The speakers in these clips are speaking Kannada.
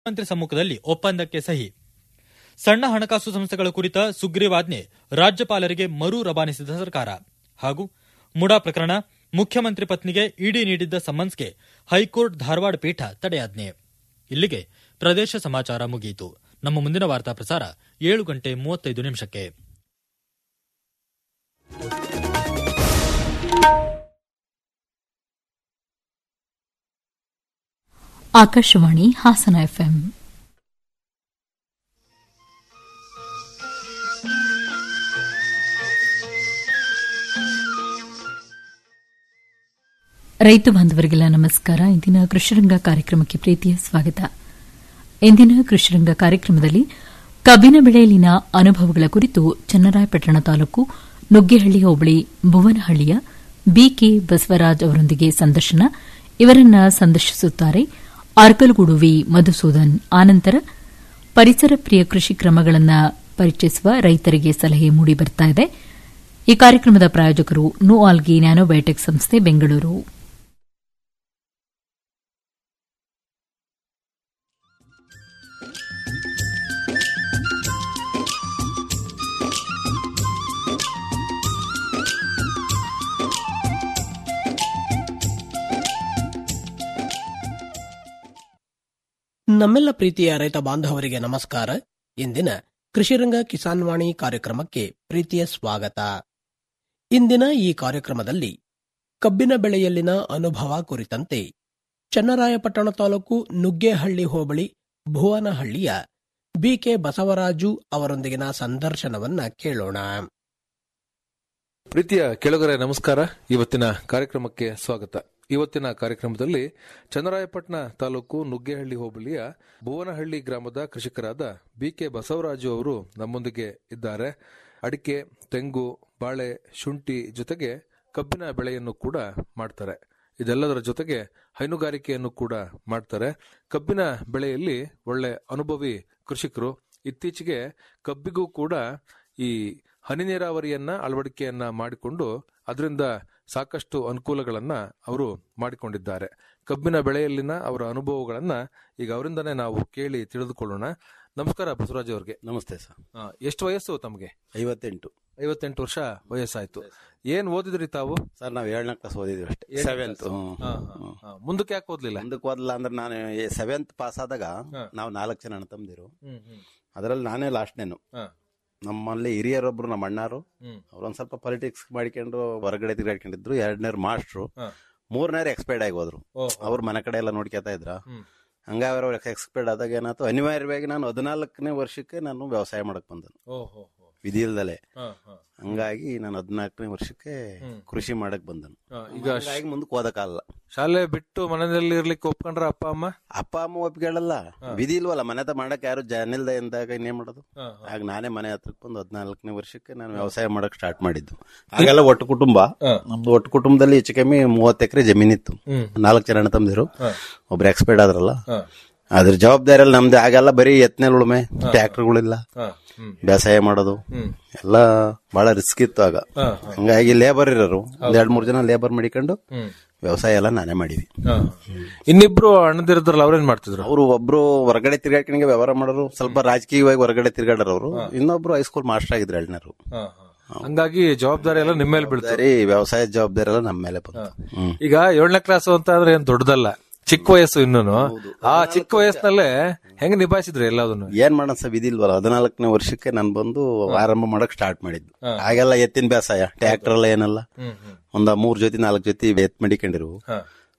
ಮಂತ್ರಿ ಸಮ್ಮುಖದಲ್ಲಿ ಒಪ್ಪಂದಕ್ಕೆ ಸಹಿ ಸಣ್ಣ ಹಣಕಾಸು ಸಂಸ್ಥೆಗಳ ಕುರಿತ ಸುಗ್ರೀವಾಜ್ಞೆ ರಾಜ್ಯಪಾಲರಿಗೆ ಮರು ರವಾನಿಸಿದ ಸರ್ಕಾರ ಹಾಗೂ ಮುಡಾ ಪ್ರಕರಣ ಮುಖ್ಯಮಂತ್ರಿ ಪತ್ನಿಗೆ ಇಡಿ ನೀಡಿದ್ದ ಸಮನ್ಸ್ಗೆ ಹೈಕೋರ್ಟ್ ಧಾರವಾಡ ಪೀಠ ತಡೆಯಾಜ್ಞೆ ಇಲ್ಲಿಗೆ ಪ್ರದೇಶ ಸಮಾಚಾರ ಮುಗಿಯಿತು ನಮ್ಮ ಮುಂದಿನ ವಾರ್ತಾ ಪ್ರಸಾರ ಏಳು ಗಂಟೆ ಮೂವತ್ತೈದು ನಿಮಿಷಕ್ಕೆ ಆಕಾಶವಾಣಿ ಹಾಸನ ಎಫ್ಎಂ ರೈತ ಬಾಂಧವರಿಗೆಲ್ಲ ನಮಸ್ಕಾರ ಇಂದಿನ ಕೃಷಿರಂಗ ಕಾರ್ಯಕ್ರಮಕ್ಕೆ ಪ್ರೀತಿಯ ಸ್ವಾಗತ ಇಂದಿನ ಕೃಷಿರಂಗ ಕಾರ್ಯಕ್ರಮದಲ್ಲಿ ಕಬ್ಬಿನ ಬೆಳೆಯಲ್ಲಿನ ಅನುಭವಗಳ ಕುರಿತು ಚನ್ನರಾಯಪಟ್ಟಣ ತಾಲೂಕು ನುಗ್ಗೇಹಳ್ಳಿ ಹೋಬಳಿ ಭುವನಹಳ್ಳಿಯ ಬಿಕೆ ಬಸವರಾಜ್ ಅವರೊಂದಿಗೆ ಸಂದರ್ಶನ ಇವರನ್ನ ಸಂದರ್ಶಿಸುತ್ತಾರೆ ಆರ್ಕಲ್ಗೂಡು ವಿ ಮಧುಸೂದನ್ ಆನಂತರ ಪರಿಸರ ಪ್ರಿಯ ಕೃಷಿ ಕ್ರಮಗಳನ್ನು ಪರಿಚಯಿಸುವ ರೈತರಿಗೆ ಸಲಹೆ ಮೂಡಿಬರ್ತಾ ಇದೆ ಈ ಕಾರ್ಯಕ್ರಮದ ಪ್ರಾಯೋಜಕರು ನು ಆಲ್ಗಿ ನ್ಯಾನೋಬಯೋಟೆಕ್ ಸಂಸ್ಥೆ ಬೆಂಗಳೂರು ನಮ್ಮೆಲ್ಲ ಪ್ರೀತಿಯ ರೈತ ಬಾಂಧವರಿಗೆ ನಮಸ್ಕಾರ ಇಂದಿನ ಕೃಷಿರಂಗ ಕಿಸಾನ್ ವಾಣಿ ಕಾರ್ಯಕ್ರಮಕ್ಕೆ ಪ್ರೀತಿಯ ಸ್ವಾಗತ ಇಂದಿನ ಈ ಕಾರ್ಯಕ್ರಮದಲ್ಲಿ ಕಬ್ಬಿನ ಬೆಳೆಯಲ್ಲಿನ ಅನುಭವ ಕುರಿತಂತೆ ಚನ್ನರಾಯಪಟ್ಟಣ ತಾಲೂಕು ನುಗ್ಗೇಹಳ್ಳಿ ಹೋಬಳಿ ಭುವನಹಳ್ಳಿಯ ಬಿಕೆ ಬಸವರಾಜು ಅವರೊಂದಿಗಿನ ಸಂದರ್ಶನವನ್ನ ಕೇಳೋಣ ಪ್ರೀತಿಯ ಕೆಳಗರೆ ನಮಸ್ಕಾರ ಇವತ್ತಿನ ಕಾರ್ಯಕ್ರಮಕ್ಕೆ ಸ್ವಾಗತ ಇವತ್ತಿನ ಕಾರ್ಯಕ್ರಮದಲ್ಲಿ ಚನ್ನರಾಯಪಟ್ಟಣ ತಾಲೂಕು ನುಗ್ಗೇಹಳ್ಳಿ ಹೋಬಳಿಯ ಭುವನಹಳ್ಳಿ ಗ್ರಾಮದ ಕೃಷಿಕರಾದ ಬಿಕೆ ಬಸವರಾಜು ಅವರು ನಮ್ಮೊಂದಿಗೆ ಇದ್ದಾರೆ ಅಡಿಕೆ ತೆಂಗು ಬಾಳೆ ಶುಂಠಿ ಜೊತೆಗೆ ಕಬ್ಬಿನ ಬೆಳೆಯನ್ನು ಕೂಡ ಮಾಡ್ತಾರೆ ಇದೆಲ್ಲದರ ಜೊತೆಗೆ ಹೈನುಗಾರಿಕೆಯನ್ನು ಕೂಡ ಮಾಡ್ತಾರೆ ಕಬ್ಬಿನ ಬೆಳೆಯಲ್ಲಿ ಒಳ್ಳೆ ಅನುಭವಿ ಕೃಷಿಕರು ಇತ್ತೀಚೆಗೆ ಕಬ್ಬಿಗೂ ಕೂಡ ಈ ಹನಿ ನೀರಾವರಿಯನ್ನ ಅಳವಡಿಕೆಯನ್ನ ಮಾಡಿಕೊಂಡು ಅದರಿಂದ ಸಾಕಷ್ಟು ಅನುಕೂಲಗಳನ್ನ ಅವರು ಮಾಡಿಕೊಂಡಿದ್ದಾರೆ ಕಬ್ಬಿನ ಬೆಳೆಯಲ್ಲಿನ ಅವರ ಅನುಭವಗಳನ್ನ ಈಗ ಅವರಿಂದನೇ ನಾವು ಕೇಳಿ ತಿಳಿದುಕೊಳ್ಳೋಣ ನಮಸ್ಕಾರ ಬಸವರಾಜ್ ಅವ್ರಿಗೆ ನಮಸ್ತೆ ಸರ್ ಆ, ಎಷ್ಟು ವಯಸ್ಸು ತಮಗೆ ಐವತ್ತೆಂಟು ಐವತ್ತೆಂಟು ವರ್ಷ ವಯಸ್ಸಾಯ್ತು ಏನ್ ಓದಿದ್ರಿ ತಾವು ಸರ್ ನಾವು ಏಳನೇ ಕ್ಲಾಸ್ ಓದಿದ್ವಿ ಅಷ್ಟೇ ಏಳನೇ ಸೆವೆಂತ್ ಕ್ಲಾಸ್? ಹಾ, ಹಾ, ಹಾ. ಮುಂದಕ್ಕೆ ಯಾಕೆ ಓದ್ಲಿಲ್ಲ ಮುಂದಕ್ಕೆ ಓದಲ್ಲ ಅಂದ್ರೆ ನಾನು ಸೆವೆಂತ್ ಪಾಸ್ ಆದಾಗ ಹಾ. ನಾವು ನಾಲ್ಕು ಜನ ಅಣ್ಣ ತಮ್ಮದಿರು ಹ್ಮ್ ಹ್ಮ್ ಅದರಲ್ಲಿ ನಾನೇ ಲಾಸ್ಟ್ನೇನು ಹಾ. ನಮ್ಮಲ್ಲಿ ಹಿರಿಯರೊಬ್ರು ನಮ್ಮ ಅಣ್ಣಾರು ಹ್ಮ್ ಅವ್ರೊಂದ್ ಸ್ವಲ್ಪ ಪಾಲಿಟಿಕ್ಸ್ ಮಾಡಿಕೊಂಡು ಹೊರಗಡೆ ತಿರುಗಾಡ್ಕೊಂಡಿದ್ರು ಎರಡನೇರು ಮಾಸ್ಟ್ರು ಹಾ. ಮೂರನೇರು ಎಕ್ಸ್ಪೈರ್ಡ್ ಆಗಿ ಹೋದ್ರು ಓಹೋ. ಅವ್ರ ಮನೆ ಕಡೆ ಎಲ್ಲ ನೋಡ್ಕೊತಾ ಇದ್ರ ಹ್ಮ್. ಹಂಗಾಗಿ ಅವ್ರ ಎಕ್ಸ್ಪೈರ್ಡ್ ಆದಾಗ ಏನಾಯ್ತು ಅನಿವಾರ್ಯವಾಗಿ ನಾನು ಹದಿನಾಲ್ಕನೇ ವರ್ಷಕ್ಕೆ ನಾನು ವ್ಯವಸಾಯ ಮಾಡಕ್ ಬಂದನು ಓಹೋ ಹೋ. ವಿಧಿ ಇಲ್ದಲೆ ಹಾ, ಹಾ. ಹಂಗಾಗಿ ನಾನು ಹದಿನಾಲ್ಕನೇ ವರ್ಷಕ್ಕೆ ಹ್ಮ್. ಕೃಷಿ ಮಾಡಕ್ ಬಂದನು ಹಾ, ಈಗ ಹಂಗಾಗಿ ಮುಂದಕ್ಕೆ ಓದಕ್ಕಾಗಲ್ಲ ಶಾಲೆ ಬಿಟ್ಟು ಮನೆಯಲ್ಲಿ ಇರ್ಲಿಕ್ಕೆ ಒಪ್ಕೊಂಡ್ರ ಅಪ್ಪ ಅಮ್ಮ ಅಪ್ಪ ಅಮ್ಮ ಒಪ್ಪಿಗೆಳಲ್ಲ ವಿಧಿ ಇಲ್ವಲ್ಲ ಮನೆ ಹತ್ರ ಮಾಡಕ್ ಯಾರು ಜನ ಇಲ್ದ ಎಂದಾಗ ಇನ್ನೇನ್ ಮಾಡೋದು ಹಾ, ಹಾ. ಆಗ ನಾನೇ ಮನೆ ಹತ್ರಕ್ಕೆ ಬಂದು ಹದಿನಾಲ್ಕನೇ ವರ್ಷಕ್ಕೆ ನಾನು ವ್ಯವಸಾಯ ಮಾಡಕ್ ಸ್ಟಾರ್ಟ್ ಮಾಡಿದ್ದು ಆಗೆಲ್ಲ ಒಟ್ಟು ಕುಟುಂಬ ಹಾ. ನಮ್ದು ಒಟ್ಟು ಕುಟುಂಬದಲ್ಲಿ ಹೆಚ್ಚು ಕಮ್ಮಿ ಮೂವತ್ತು ಎಕರೆ ಜಮೀನಿತ್ತು ಹ್ಮ್. ನಾಲ್ಕು ಜನ ಅಣ್ಣ ತಮ್ಮದಿರು ಹಾ. ಒಬ್ರು ಎಕ್ಸ್ಪೈರ್ಡ್ ಆದ್ರಲ್ಲ ಹಾ. ಅದ್ರ ಜವಾಬ್ದಾರಿಯಲ್ಲಿ ನಮ್ದು ಆಗೆಲ್ಲ ಬರೀ ಎತ್ನೆಲ್ ಉಳುಮೆ ಟ್ರ್ಯಾಕ್ಟರ್ಗಳಿಲ್ಲ ಹಾ. ಹ್ಮ್ ಬೇಸಾಯ ಮಾಡೋದು ಹ್ಮ್. ಎಲ್ಲ ಬಹಳ ರಿಸ್ಕ್ ಇತ್ತು ಆಗ ಹಾ, ಹಂಗಾಗಿ ಲೇಬರ್ ಇರೋರು ಒಂದ್ ಎರಡ್ ಮೂರ್ ಜನ ಲೇಬರ್ ಮಾಡಿಕೊಂಡು ಹ್ಮ್. ವ್ಯವಸಾಯ ಎಲ್ಲ ನಾನೇ ಮಾಡಿವಿ ಹಾ. ಇನ್ನಿಬ್ರು ಅಣ್ಣದಿರದ್ರಲ್ಲ ಅವ್ರೇನ್ ಮಾಡ್ತಿದ್ರು ಅವರು ಒಬ್ರು ಹೊರಗಡೆ ತಿರ್ಗಾಡ್ಕೊಂಡೆ ವ್ಯವಹಾರ ಮಾಡೋರು ಸ್ವಲ್ಪ ರಾಜಕೀಯವಾಗಿ ಹೊರಗಡೆ ತಿರ್ಗಾಡೋರು ಅವರು ಇನ್ನೊಬ್ರು ಹೈಸ್ಕೂಲ್ ಮಾಸ್ಟರ್ ಆಗಿದ್ರು ಎಳ್ನರು ಹಾ, ಹಾ. ಹಂಗಾಗಿ ಜವಾಬ್ದಾರಿ ಎಲ್ಲ ನಿಮ್ಮ ಮೇಲೆ ಬೀಳ್ತಾರೆ ಸರಿ ವ್ಯವಸಾಯ ಜವಾಬ್ದಾರಿ ಎಲ್ಲ ನಮ್ಮ ಮೇಲೆ ಬಂತು ಹ್ಮ್ ಈಗ ಏಳನೇ ಕ್ಲಾಸ್ ಅಂತ ಅಂದ್ರೆ ಏನ್ ದೊಡ್ಡದಲ್ಲ ಚಿಕ್ಕ ವಯಸ್ಸು ಇನ್ನೂನು ಆ ಚಿಕ್ಕ ವಯಸ್ಸಿನಲ್ಲೇ ಹೆಂಗ್ ನಿಭಾಯಿಸಿದ್ರಿ ಎಲ್ಲದನ್ನು ಏನ್ ಮಾಡೋಣ ಸರ್ ಇದಿಲ್ವಲ್ಲ ಹದಿನಾಲ್ಕನೇ ವರ್ಷಕ್ಕೆ ನಾನು ಬಂದು ಆರಂಭ ಮಾಡಕ್ ಸ್ಟಾರ್ಟ್ ಮಾಡಿದ್ದು ಆಗೆಲ್ಲ ಎತ್ತಿನ ಬೇಸಾಯ ಟ್ರ್ಯಾಕ್ಟರ್ ಎಲ್ಲ ಏನಲ್ಲ ಹ್ಮ್ ಹ್ಮ್ ಒಂದ ಮೂರ್ ಜೊತೆ ನಾಲ್ಕು ಜೊತೆ ಎತ್ ಮಡಿಕೊಂಡಿರು ಹಾ.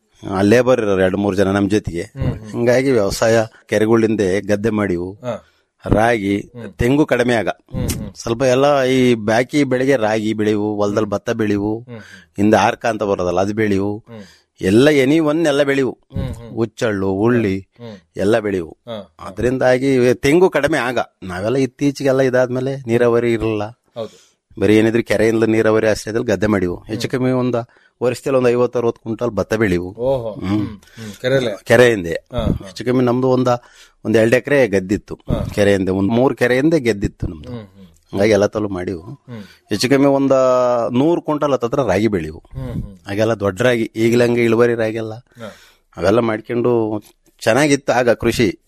ಲೇಬರ್ ಇರೋರು ಎರಡು ಮೂರ್ ಜನ ನಮ್ ಜೊತೆಗೆ ಹಂಗಾಗಿ ವ್ಯವಸಾಯ ಕೆರೆಗಳಿಂದ ಗದ್ದೆ ಮಾಡಿವು ಹಾ. ರಾಗಿ ತೆಂಗು ಕಡಿಮೆ ಆಗ ಸ್ವಲ್ಪ ಎಲ್ಲ ಈ ಬಾಕಿ ಬೆಳೆಗೆ ರಾಗಿ ಬೆಳೆವು ಹೊಲದಲ್ಲಿ ಭತ್ತ ಬೆಳೆವು ಹಿಂದೆ ಆರ್ಕ ಅಂತ ಬರೋದಲ್ಲ ಅದು ಬೆಳೆವು ಎಲ್ಲ ಎನಿ ಒನ್ ಎಲ್ಲ ಬೆಳೆವು ಹುಚ್ಚಳ್ಳು ಉಳ್ಳಿ ಎಲ್ಲ ಬೆಳೆವು ಹಾ. ಅದರಿಂದಾಗಿ ತೆಂಗು ಕಡಿಮೆ ಆಗ ನಾವೆಲ್ಲ ಇತ್ತೀಚೆಗೆಲ್ಲ ಇದಾದ್ಮೇಲೆ ನೀರಾವರಿ ಇರಲಿಲ್ಲ ಹೌದು ಬರೀ ಏನಿದ್ರು ಕೆರೆಯಿಂದ ನೀರಾವರಿ ಆಶ್ರಯದಲ್ಲಿ ಗದ್ದೆ ಮಾಡಿವು ಹೆಚ್ಚು ಕಮ್ಮಿ ಒಂದು ವರ್ಷದಲ್ಲಿ ಒಂದು ಐವತ್ತು ಅರವತ್ತು ಕ್ವಿಂಟಲ್ ಭತ್ತ ಬೆಳೆವು ಓಹೋ ಹ್ಮ್ ಹ್ಮ್ ಕೆರೆಲೆ ಕೆರೆಯಿಂದ ಹಾ, ಹೆಚ್ಚು ಕಮ್ಮಿ ನಮ್ದು ಒಂದ ಒಂದ್ ಎರಡು ಎಕರೆ ಗೆದ್ದಿತ್ತು ಕೆರೆಯಿಂದ ಒಂದ್ ಮೂರ್ ಕೆರೆಯಿಂದ ಗೆದ್ದಿತ್ತು ನಮ್ದು ಹ್ಮ್ ಹ್ಮ್ ಹಂಗಾಗಿ ಎಲ್ಲ ತಲು ಮಾಡಿವು ಹೆಚ್ಚು ಕಮ್ಮಿ ಒಂದ ನೂರ್ ಕ್ವಿಂಟಲ್ ಹತ್ತತ್ರ ರಾಗಿ ಬೆಳೆವು ಹ್ಮ್ ಹ್ಮ್ ಹಾಗೆಲ್ಲ ದೊಡ್ಡ ರಾಗಿ ಈಗಲಂಗೆ ಇಳುವರಿ ರಾಗಿ ಎಲ್ಲ ಹಾ. ಅವೆಲ್ಲ ಮಾಡ್ಕೊಂಡು ಚೆನ್ನಾಗಿತ್ತು ಆಗ ಕೃಷಿ ಹಾ.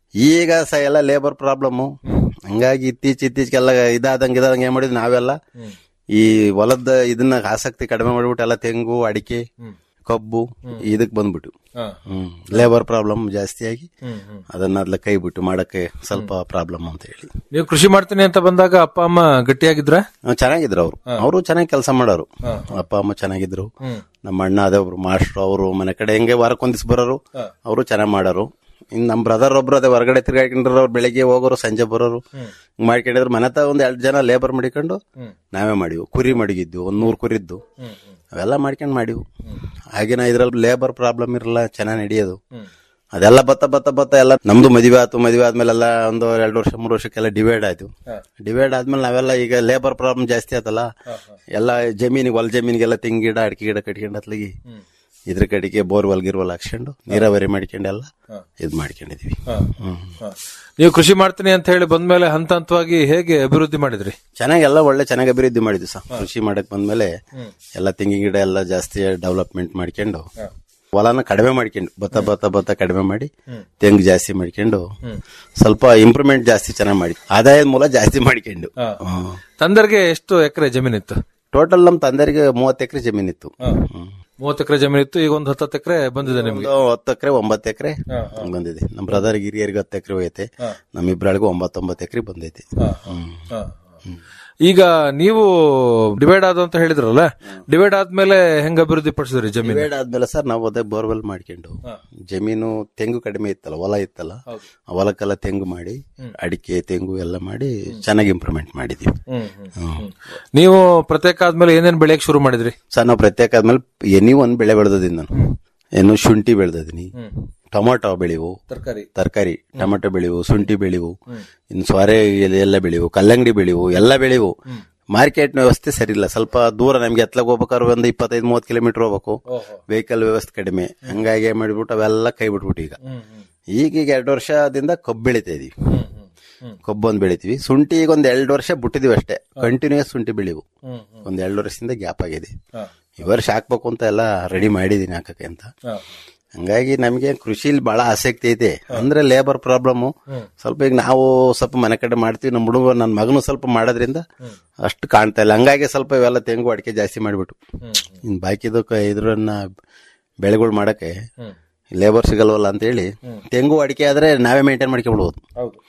ಈಗ ಸ ಎಲ್ಲ ಲೇಬರ್ ಪ್ರಾಬ್ಲಮ್ ಹಂಗಾಗಿ ಇತ್ತೀಚೆ ಇತ್ತೀಚೆಗೆಲ್ಲ ಇದಾದಂಗೆ ಇದಾದಂಗೆ ಏನ್ ಮಾಡಿದ್ವಿ ನಾವೆಲ್ಲ ಈ ಹೊಲದ ಇದನ್ನ ಆಸಕ್ತಿ ಕಡಿಮೆ ಮಾಡ್ಬಿಟ್ಟು ಎಲ್ಲ ತೆಂಗು ಅಡಿಕೆ ಕಬ್ಬು ಇದಕ್ ಬಂದ್ಬಿಟ್ಟು ಹ್ಮ್ ಲೇಬರ್ ಪ್ರಾಬ್ಲಮ್ ಜಾಸ್ತಿ ಆಗಿ ಅದನ್ನೆಲ್ಲ ಕೈ ಬಿಟ್ಟು ಮಾಡಕ್ಕೆ ಸ್ವಲ್ಪ ಪ್ರಾಬ್ಲಮ್ ಅಂತ ಹೇಳಿ ನೀವು ಕೃಷಿ ಮಾಡ್ತೀನಿ ಅಂತ ಬಂದಾಗ ಅಪ್ಪ ಅಮ್ಮ ಗಟ್ಟಿಯಾಗಿದ್ರ ಆ, ಚೆನ್ನಾಗಿದ್ರು ಅವರು ಅವರು ಚೆನ್ನಾಗಿ ಕೆಲಸ ಮಾಡೋರು ಅಪ್ಪ ಅಮ್ಮ ಚೆನ್ನಾಗಿದ್ರು ನಮ್ಮ ಅಣ್ಣ ಅದೇ ಒಬ್ರು ಮಾಸ್ಟ್ರು ಅವರು ಮನೆ ಕಡೆ ಹೆಂಗೆ ವಾರಕ್ಕೊಂದಿಸ್ ಬರೋರು ಅವರು ಚೆನ್ನಾಗಿ ಮಾಡೋರು ಇನ್ ನಮ್ ಬ್ರದರ್ ಒಬ್ರು ಅದೇ ಹೊರಗಡೆ ತಿರ್ಗಾಡ್ಕೊಂಡ್ರು ಅವ್ರು ಬೆಳಿಗ್ಗೆ ಹೋಗೋರು ಸಂಜೆ ಬರೋರು ಹಿಂಗ್ ಮಾಡ್ಕೊಂಡಿದ್ರು ಮನೆ ಹತ್ರ ಒಂದ್ ಎರಡ್ ಜನ ಲೇಬರ್ ಮಾಡಿಕೊಂಡು ನಾವೇ ಮಾಡಿವು ಕುರಿ ಮಡಗಿದ್ದು ಒಂದ್ ನೂರ್ ಕುರಿದ್ದು ಅವೆಲ್ಲ ಮಾಡ್ಕೊಂಡ್ ಮಾಡಿವು ಆಗಿನ ಇದ್ರಲ್ಲಿ ಲೇಬರ್ ಪ್ರಾಬ್ಲಮ್ ಇರಲ್ಲ ಚೆನ್ನಾಗಿ ನಡೆಯೋದು ಅದೆಲ್ಲ ಬತ್ತ ಬತ್ತ ಬತ್ತ ಎಲ್ಲ ನಮ್ದು ಮದುವೆ ಆಯ್ತು ಮದುವೆ ಆದ್ಮೇಲೆಲ್ಲ ಒಂದು ಎರಡು ವರ್ಷ ಮೂರು ವರ್ಷಕ್ಕೆಲ್ಲ ಡಿವೈಡ್ ಆಯ್ತು ಡಿವೈಡ್ ಆದ್ಮೇಲೆ ನಾವೆಲ್ಲ ಈಗ ಲೇಬರ್ ಪ್ರಾಬ್ಲಮ್ ಜಾಸ್ತಿ ಆಯ್ತಲ್ಲ ಎಲ್ಲ ಜಮೀನಿಗೆ ಹೊಲ ಜಮೀನಿಗೆಲ್ಲ ತೆಂಗು ಗಿಡ ಅಡಿಕೆ ಗಿಡ ಕಟ್ಕೊಂಡು ಅತ್ಲಿಗೆ ಇದ್ರ ಕಡೆಗೆ ಬೋರ್ವೆಲ್ ಗಿರ್ವೆಲ್ ಹಾಕ್ಸ್ಕೊಂಡು ನೀರಾವರಿ ಮಾಡ್ಕೊಂಡೆಲ್ಲ ಇದ್ ಮಾಡ್ಕೊಂಡಿದೀವಿ ಹ್ಮ್. ನೀವು ಕೃಷಿ ಮಾಡ್ತೀನಿ ಅಂತ ಹೇಳಿ ಬಂದ್ಮೇಲೆ ಹಂತ ಹಂತವಾಗಿ ಹೇಗೆ ಅಭಿವೃದ್ಧಿ ಮಾಡಿದ್ರಿ ಚೆನ್ನಾಗಿ ಎಲ್ಲ ಒಳ್ಳೆ ಚೆನ್ನಾಗಿ ಅಭಿವೃದ್ಧಿ ಮಾಡಿದ್ವಿ ಸರ್ ಕೃಷಿ ಮಾಡಕ್ ಬಂದ್ಮೇಲೆ ಎಲ್ಲ ತೆಂಗಿನ ಗಿಡ ಎಲ್ಲ ಜಾಸ್ತಿ ಡೆವಲಪ್ಮೆಂಟ್ ಮಾಡ್ಕೊಂಡು ಹೊಲನ ಕಡಿಮೆ ಮಾಡ್ಕೊಂಡು ಭತ್ತ ಭತ್ತ ಭತ್ತ ಕಡಿಮೆ ಮಾಡಿ ತೆಂಗು ಜಾಸ್ತಿ ಮಾಡ್ಕೊಂಡು ಸ್ವಲ್ಪ ಇಂಪ್ರೂವ್ಮೆಂಟ್ ಜಾಸ್ತಿ ಚೆನ್ನಾಗಿ ಮಾಡಿ ಆದಾಯದ ಮೂಲ ಜಾಸ್ತಿ ಮಾಡ್ಕೊಂಡು ತಂದರ್ಗೆ ಎಷ್ಟು ಎಕರೆ ಜಮೀನಿತ್ತು ಟೋಟಲ್ ನಮ್ ತಂದೆರಿಗೆ ಮೂವತ್ತು ಎಕರೆ ಜಮೀನಿತ್ತು ಹ್ಮ್. ಮೂವತ್ತು ಎಕರೆ ಜಮೀನಿತ್ತು ಈಗ ಒಂದು ಹತ್ತು ಎಕರೆ ಬಂದಿದೆ ನಿಮ್ಗೆ ಒಂದು ಹತ್ತು ಎಕರೆ ಒಂಬತ್ತು ಎಕರೆ ಬಂದಿದೆ ನಮ್ ಬ್ರದರ್ ಹಿರಿಯರಿಗೆ ಹತ್ತು ಎಕರೆ ಹೋಯ್ತೆ ನಮ್ಮಿಬ್ರಾಳಿಗೂ ಒಂಬತ್ತೊಂಬತ್ತು ಎಕರೆ ಬಂದೈತೆ ಹ್ಮ್. ಈಗ ನೀವು ಡಿವೈಡ್ ಆದ ಅಂತ ಹೇಳಿದ್ರಲ್ಲ ಡಿವೈಡ್ ಆದ್ಮೇಲೆ ಹೆಂಗ್ ಅಭಿವೃದ್ಧಿ ಪಡಿಸಿದ್ರಿ ಜಮೀನು ಡಿವೈಡ್ ಆದ್ಮೇಲೆ ಸರ್ ನಾವು ಅದೇ ಬೋರ್ವೆಲ್ ಮಾಡ್ಕೊಂಡು ಜಮೀನು ತೆಂಗು ಕಡಿಮೆ ಇತ್ತಲ್ಲ ಹೊಲ ಇತ್ತಲ್ಲ ಆ ಹೊಲಕ್ಕೆಲ್ಲ ತೆಂಗು ಮಾಡಿ ಅಡಿಕೆ ತೆಂಗು ಎಲ್ಲ ಮಾಡಿ ಚೆನ್ನಾಗಿ ಇಂಪ್ರೂವ್ಮೆಂಟ್ ಮಾಡಿದೀವಿ ಹ್ಮ್. ನೀವು ಪ್ರತ್ಯೇಕ ಆದ್ಮೇಲೆ ಏನೇನ್ ಬೆಳೆಯಕ್ ಶುರು ಮಾಡಿದ್ರಿ ಸರ್ ನಾವು ಪ್ರತ್ಯೇಕ ಆದ್ಮೇಲೆ ಎನಿ ಒಂದ್ ಬೆಳೆ ಬೆಳೆದಿದ್ದೀನಿ ನಾನು ಏನು ಶುಂಠಿ ಬೆಳೆದಿದ್ದೀನಿ ಟೊಮಾಟೊ ಬೆಳೆವು ತರಕಾರಿ ತರಕಾರಿ ಟೊಮೆಟೊ ಬೆಳೆವು ಶುಂಠಿ ಬೆಳೆವು ಇನ್ನು ಸೊರೆ ಎಲೆ ಎಲ್ಲ ಬೆಳೆವು ಕಲ್ಲಂಗಡಿ ಬೆಳೆವು ಎಲ್ಲ ಬೆಳೆವು ಮಾರ್ಕೆಟ್ ವ್ಯವಸ್ಥೆ ಸರಿ ಇಲ್ಲ ಸ್ವಲ್ಪ ದೂರ ನಮ್ಗೆ ಎತ್ಲಾಗ ಹೋಗ್ಬೇಕಾದ್ರೆ ಒಂದು ಇಪ್ಪತ್ತೈದು ಮೂವತ್ತು ಕಿಲೋಮೀಟರ್ ಹೋಗ್ಬೇಕು ವೆಹಿಕಲ್ ವ್ಯವಸ್ಥೆ ಕಡಿಮೆ ಹಂಗಾಗಿ ಏನ್ ಮಾಡ್ಬಿಟ್ಟು ಅವೆಲ್ಲ ಕೈ ಬಿಟ್ಬಿಟ್ಟು ಈಗ ಈಗೀಗ ಎರಡು ವರ್ಷದಿಂದ ಕಬ್ಬು ಬೆಳಿತಾ ಇದೀವಿ ಕಬ್ಬು ಒಂದ್ ಬೆಳಿತೀವಿ ಶುಂಠಿ ಈಗ ಒಂದ್ ಎರಡು ವರ್ಷ ಬಿಟ್ಟಿದೀವಿ ಅಷ್ಟೇ ಕಂಟಿನ್ಯೂಸ್ ಶುಂಠಿ ಬೆಳೆವು ಒಂದ್ ಎರಡು ವರ್ಷದಿಂದ ಗ್ಯಾಪ್ ಆಗಿದೆ ಈ ವರ್ಷ ಹಾಕ್ಬೇಕು ಅಂತ ಎಲ್ಲ ರೆಡಿ ಮಾಡಿದೀನಿ ಹಾಕಕ್ಕೆ ಅಂತ ಹಂಗಾಗಿ ನಮಗೆ ಕೃಷಿಲಿ ಬಹಳ ಆಸಕ್ತಿ ಐತೆ ಅಂದ್ರೆ ಲೇಬರ್ ಪ್ರಾಬ್ಲಮ್ ಸ್ವಲ್ಪ ಈಗ ನಾವು ಸ್ವಲ್ಪ ಮನೆ ಕಡೆ ಮಾಡ್ತೀವಿ ನಮ್ಮ ಹುಡುಗ ನನ್ನ ಮಗನು ಸ್ವಲ್ಪ ಮಾಡೋದ್ರಿಂದ ಅಷ್ಟು ಕಾಣ್ತಾ ಇಲ್ಲ ಹಂಗಾಗಿ ಸ್ವಲ್ಪ ಇವೆಲ್ಲ ತೆಂಗು ಅಡಿಕೆ ಜಾಸ್ತಿ ಮಾಡಿಬಿಟ್ಟು ಇನ್ ಬಾಕಿದು ಕ- ಇದ್ರನ್ನ ಬೆಳೆಗಳು ಮಾಡಕ್ಕೆ ಲೇಬರ್ ಸಿಗಲ್ವಲ್ಲ ಅಂತ ಹೇಳಿ ತೆಂಗು ಅಡಿಕೆ ಆದ್ರೆ ನಾವೇ ಮೇಂಟೈನ್ ಮಾಡ್ಕೊಬಿಡ್ಬೋದು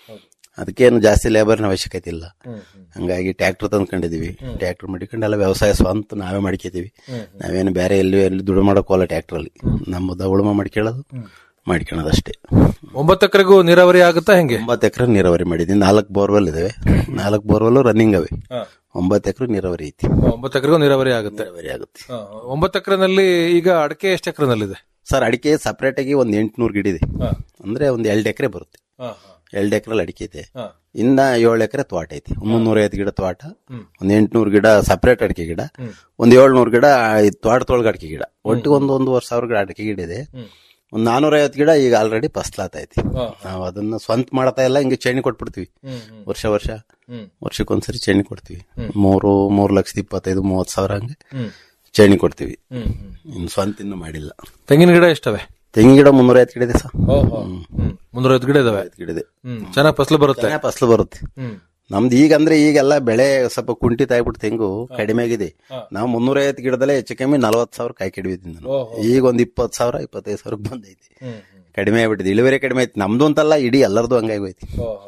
ಅದಕ್ಕೇನು ಜಾಸ್ತಿ ಲೇಬರ್ನ ಅವಶ್ಯಕತೆ ಇಲ್ಲ ಹಂಗಾಗಿ ಟ್ರ್ಯಾಕ್ಟರ್ ತಂದ್ಕೊಂಡಿದೀವಿ ಟ್ರ್ಯಾಕ್ಟರ್ ಮಾಡಿಕೊಂಡು ಎಲ್ಲ ವ್ಯವಸಾಯ ಸ್ವಂತ ನಾವೇ ಮಾಡ್ಕೋತೀವಿ ನಾವೇನು ಬೇರೆ ಎಲ್ಲಿ ಎಲ್ಲಿ ದುಡ್ಡು ಮಾಡೋಕೋಲ್ಲ ಟ್ರ್ಯಾಕ್ಟರ್ ಅಲ್ಲಿ ನಮ್ಮದ ಉಳುಮೆ ಮಾಡ್ಕೊಳ್ಳೋದು ಮಾಡ್ಕೊಳ್ಳೋದು ಅಷ್ಟೇ ಒಂಬತ್ತು ಎಕರೆಗೂ ನೀರಾವರಿ ಆಗುತ್ತಾ ಹೆಂಗೆ ಒಂಬತ್ತು ಎಕರೆ ನೀರಾವರಿ ಮಾಡಿದೀನಿ ನಾಲ್ಕು ಬೋರ್ವೆಲ್ ಇದಾವೆ ನಾಲ್ಕು ಬೋರ್ವೆಲ್ ರನ್ನಿಂಗ್ ಅವೆ ಒಂಬತ್ತು ಎಕರೆ ನೀರಾವರಿ ಐತಿ ಒಂಬತ್ತು ಎಕರೆಗೂ ನೀರಾವರಿ ಆಗುತ್ತೆ ನೀರಾವರಿ ಆಗುತ್ತೆ ಒಂಬತ್ತು ಎಕರೆನಲ್ಲಿ ಈಗ ಅಡಕೆ ಎಷ್ಟು ಎಕರೆನಲ್ಲಿದೆ ಸರ್ ಅಡಿಕೆ ಸಪರೇಟ್ ಆಗಿ ಒಂದ್ ಎಂಟ್ನೂರು ಗಿಡ ಇದೆ ಅಂದ್ರೆ ಒಂದ್ ಎರಡು ಎಕರೆ ಬರುತ್ತೆ ಎರಡು ಎಕರೆ ಅಡಿಕೆ ಇದೆ ಇನ್ನ ಏಳು ಎಕರೆ ತೋಟ ಐತಿ ಮುನ್ನೂರೈವತ್ತು ಗಿಡ ತೋಟ ಒಂದ್ ಎಂಟ್ನೂರು ಗಿಡ ಸಪರೇಟ್ ಅಡಿಕೆ ಗಿಡ ಒಂದ್ ಏಳ್ನೂರು ಗಿಡ ಈ ತೋಟದೊಳಗೆ ಅಡಿಕೆ ಗಿಡ ಒಟ್ಟಿಗೆ ಒಂದು ಒಂದೂವರೆ ಸಾವಿರ ಗಿಡ ಅಡಿಕೆ ಗಿಡ ಇದೆ ಒಂದ್ ನಾನೂರೈವತ್ತು ಗಿಡ ಈಗ ಆಲ್ರೆಡಿ ಫಸ್ಲಾತೈತಿ ನಾವು ಅದನ್ನ ಸ್ವಂತ ಮಾಡ್ತಾ ಇಲ್ಲ ಹಿಂಗೆ ಚೇಣಿ ಕೊಟ್ಬಿಡ್ತೀವಿ ವರ್ಷ ವರ್ಷ ವರ್ಷಕ್ಕೊಂದ್ಸರಿ ಚೇಣಿ ಕೊಡ್ತೀವಿ ಮೂರು ಮೂರು ಲಕ್ಷದ ಇಪ್ಪತ್ತೈದು ಮೂವತ್ ಸಾವಿರ ಹಂಗೆ ಚೇಣಿ ಕೊಡ್ತೀವಿ ಇನ್ನು ಸ್ವಂತ ಇನ್ನು ಮಾಡಿಲ್ಲ ತೆಂಗಿನ ಗಿಡ ಎಷ್ಟವೆ ತೆಂಗಿನ ಗಿಡ ಮುನ್ನೂರೈವತ್ತು ಗಿಡ ಇದೆ ಸರ್ ಮುನ್ನೂರೈವತ್ತು ಗಿಡ ಇದಾವೆ ಗಿಡ ಇದೆ ಹ್ಮ್ ಚೆನ್ನಾಗಿ ಫಸಲು ಬರುತ್ತೆ ಚೆನ್ನಾಗಿ ಫಸಲು ಬರುತ್ತೆ ನಮ್ದು ಈಗ ಅಂದ್ರೆ ಈಗೆಲ್ಲ ಬೆಳೆ ಸ್ವಲ್ಪ ಕುಂಠಿತ ಆಗ್ಬಿಟ್ಟು ತೆಂಗು ಕಡಿಮೆ ಆಗಿದೆ ನಾವು ಮುನ್ನೂರೈವತ್ತು ಗಿಡದಲ್ಲೇ ಹೆಚ್ಚು ಕಮ್ಮಿ ನಲವತ್ತು ಸಾವಿರ ಕಾಯಿ ಕೆಡವಿದ್ದೀನಿ ನಾನು ಈಗ ಒಂದ್ ಇಪ್ಪತ್ತು ಸಾವಿರ ಇಪ್ಪತ್ತೈದು ಸಾವಿರಕ್ಕೆ ಬಂದೈತಿ ಕಡಿಮೆ ಆಗ್ಬಿಟ್ಟಿದೆ ಇಳುವರಿ ಕಡಿಮೆ ಐತಿ ನಮ್ದು ಅಂತಲ್ಲ ಇಡೀ ಎಲ್ಲರದು ಹಂಗಾಗಿ ಹೋಯ್ತಿ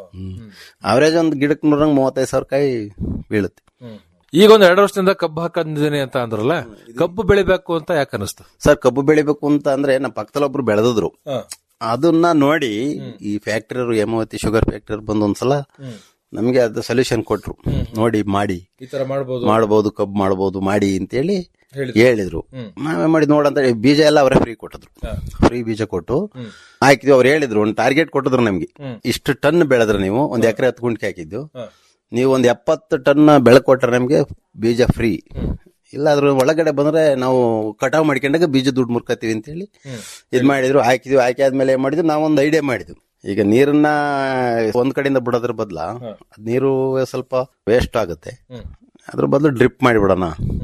ಅವರೇಜ್ ಒಂದ್ ಗಿಡಕ್ಕೆ ನೋಡ್ರಂಗ್ ಮೂವತ್ತೈದು ಸಾವಿರ ಕಾಯಿ ಬೀಳುತ್ತೆ ಈಗ ಒಂದ್ ಎರಡು ವರ್ಷದಿಂದ ಕಬ್ಬು ಹಾಕೊಂಡಿದ್ದೀನಿ ಅಂತ ಅಂದ್ರಲ್ಲ ಕಬ್ಬು ಬೆಳಿಬೇಕು ಅಂತ ಯಾಕೆ ಅನಿಸ್ತು ಸರ್ ಕಬ್ಬು ಬೆಳಿಬೇಕು ಅಂತ ಅಂದ್ರೆ ನಮ್ಮ ಪಕ್ಕದಲ್ಲಿ ಒಬ್ರು ಬೆಳೆದಿದ್ರು ಅದನ್ನ ನೋಡಿ ಈ ಫ್ಯಾಕ್ಟರಿ ಹೇಮಾವತಿ ಶುಗರ್ ಫ್ಯಾಕ್ಟರಿ ಬಂದ ಒಂದ್ಸಲ ನಮ್ಗೆ ಅದು ಸೊಲ್ಯೂಷನ್ ಕೊಟ್ರು ನೋಡಿ ಮಾಡಿ ಈ ತರ ಮಾಡಬಹುದು ಮಾಡಬಹುದು ಕಬ್ಬು ಮಾಡಬಹುದು ಮಾಡಿ ಅಂತೇಳಿ ಹೇಳಿದ್ರು ನಾವೇ ಮಾಡಿ ನೋಡಂತ ಹೇಳಿ ಬೀಜ ಎಲ್ಲ ಅವರೇ ಫ್ರೀ ಕೊಟ್ಟಿದ್ರು ಫ್ರೀ ಬೀಜ ಕೊಟ್ಟು ಹಾಕಿದ್ವಿ ಅವ್ರು ಹೇಳಿದ್ರು ಒಂದು ಟಾರ್ಗೆಟ್ ಕೊಟ್ಟಿದ್ರು ನಮ್ಗೆ ಇಷ್ಟು ಟನ್ ಬೆಳೆದ್ರೆ ನೀವು ಒಂದ್ ಎಕರೆ ಹತ್ತು ಗುಂಟೆ ಹಾಕಿದ್ದು ನೀವು ಒಂದ್ ಎಪ್ಪತ್ತು ಟನ್ ಬೆಳೆ ಕೊಟ್ರೆ ನಮ್ಗೆ ಬೀಜ ಫ್ರೀ ಇಲ್ಲ ಅದ್ರ ಒಳಗಡೆ ಬಂದ್ರೆ ನಾವು ಕಟಾವ್ ಮಾಡ್ಕೊಂಡಾಗ ಬೀಜ ದುಡ್ಡು ಮುರ್ಕತ್ತೀವಿ ಅಂತ ಹೇಳಿ ಇದ್ ಮಾಡಿದ್ರು ಹಾಕಿದ್ವಿ ಹಾಕಿ ಆದ್ಮೇಲೆ ಏನ್ ಮಾಡಿದ್ವಿ ನಾವೊಂದು ಐಡಿಯಾ ಮಾಡಿದ್ವಿ ಈಗ ನೀರನ್ನ ಒಂದ್ ಕಡೆಯಿಂದ ಬಿಡೋದ್ರ ಬದಲ ನೀರು ಸ್ವಲ್ಪ ವೇಸ್ಟ್ ಆಗುತ್ತೆ ಅದ್ರ ಬದಲು ಡ್ರಿಪ್ ಮಾಡಿಬಿಡೋಣ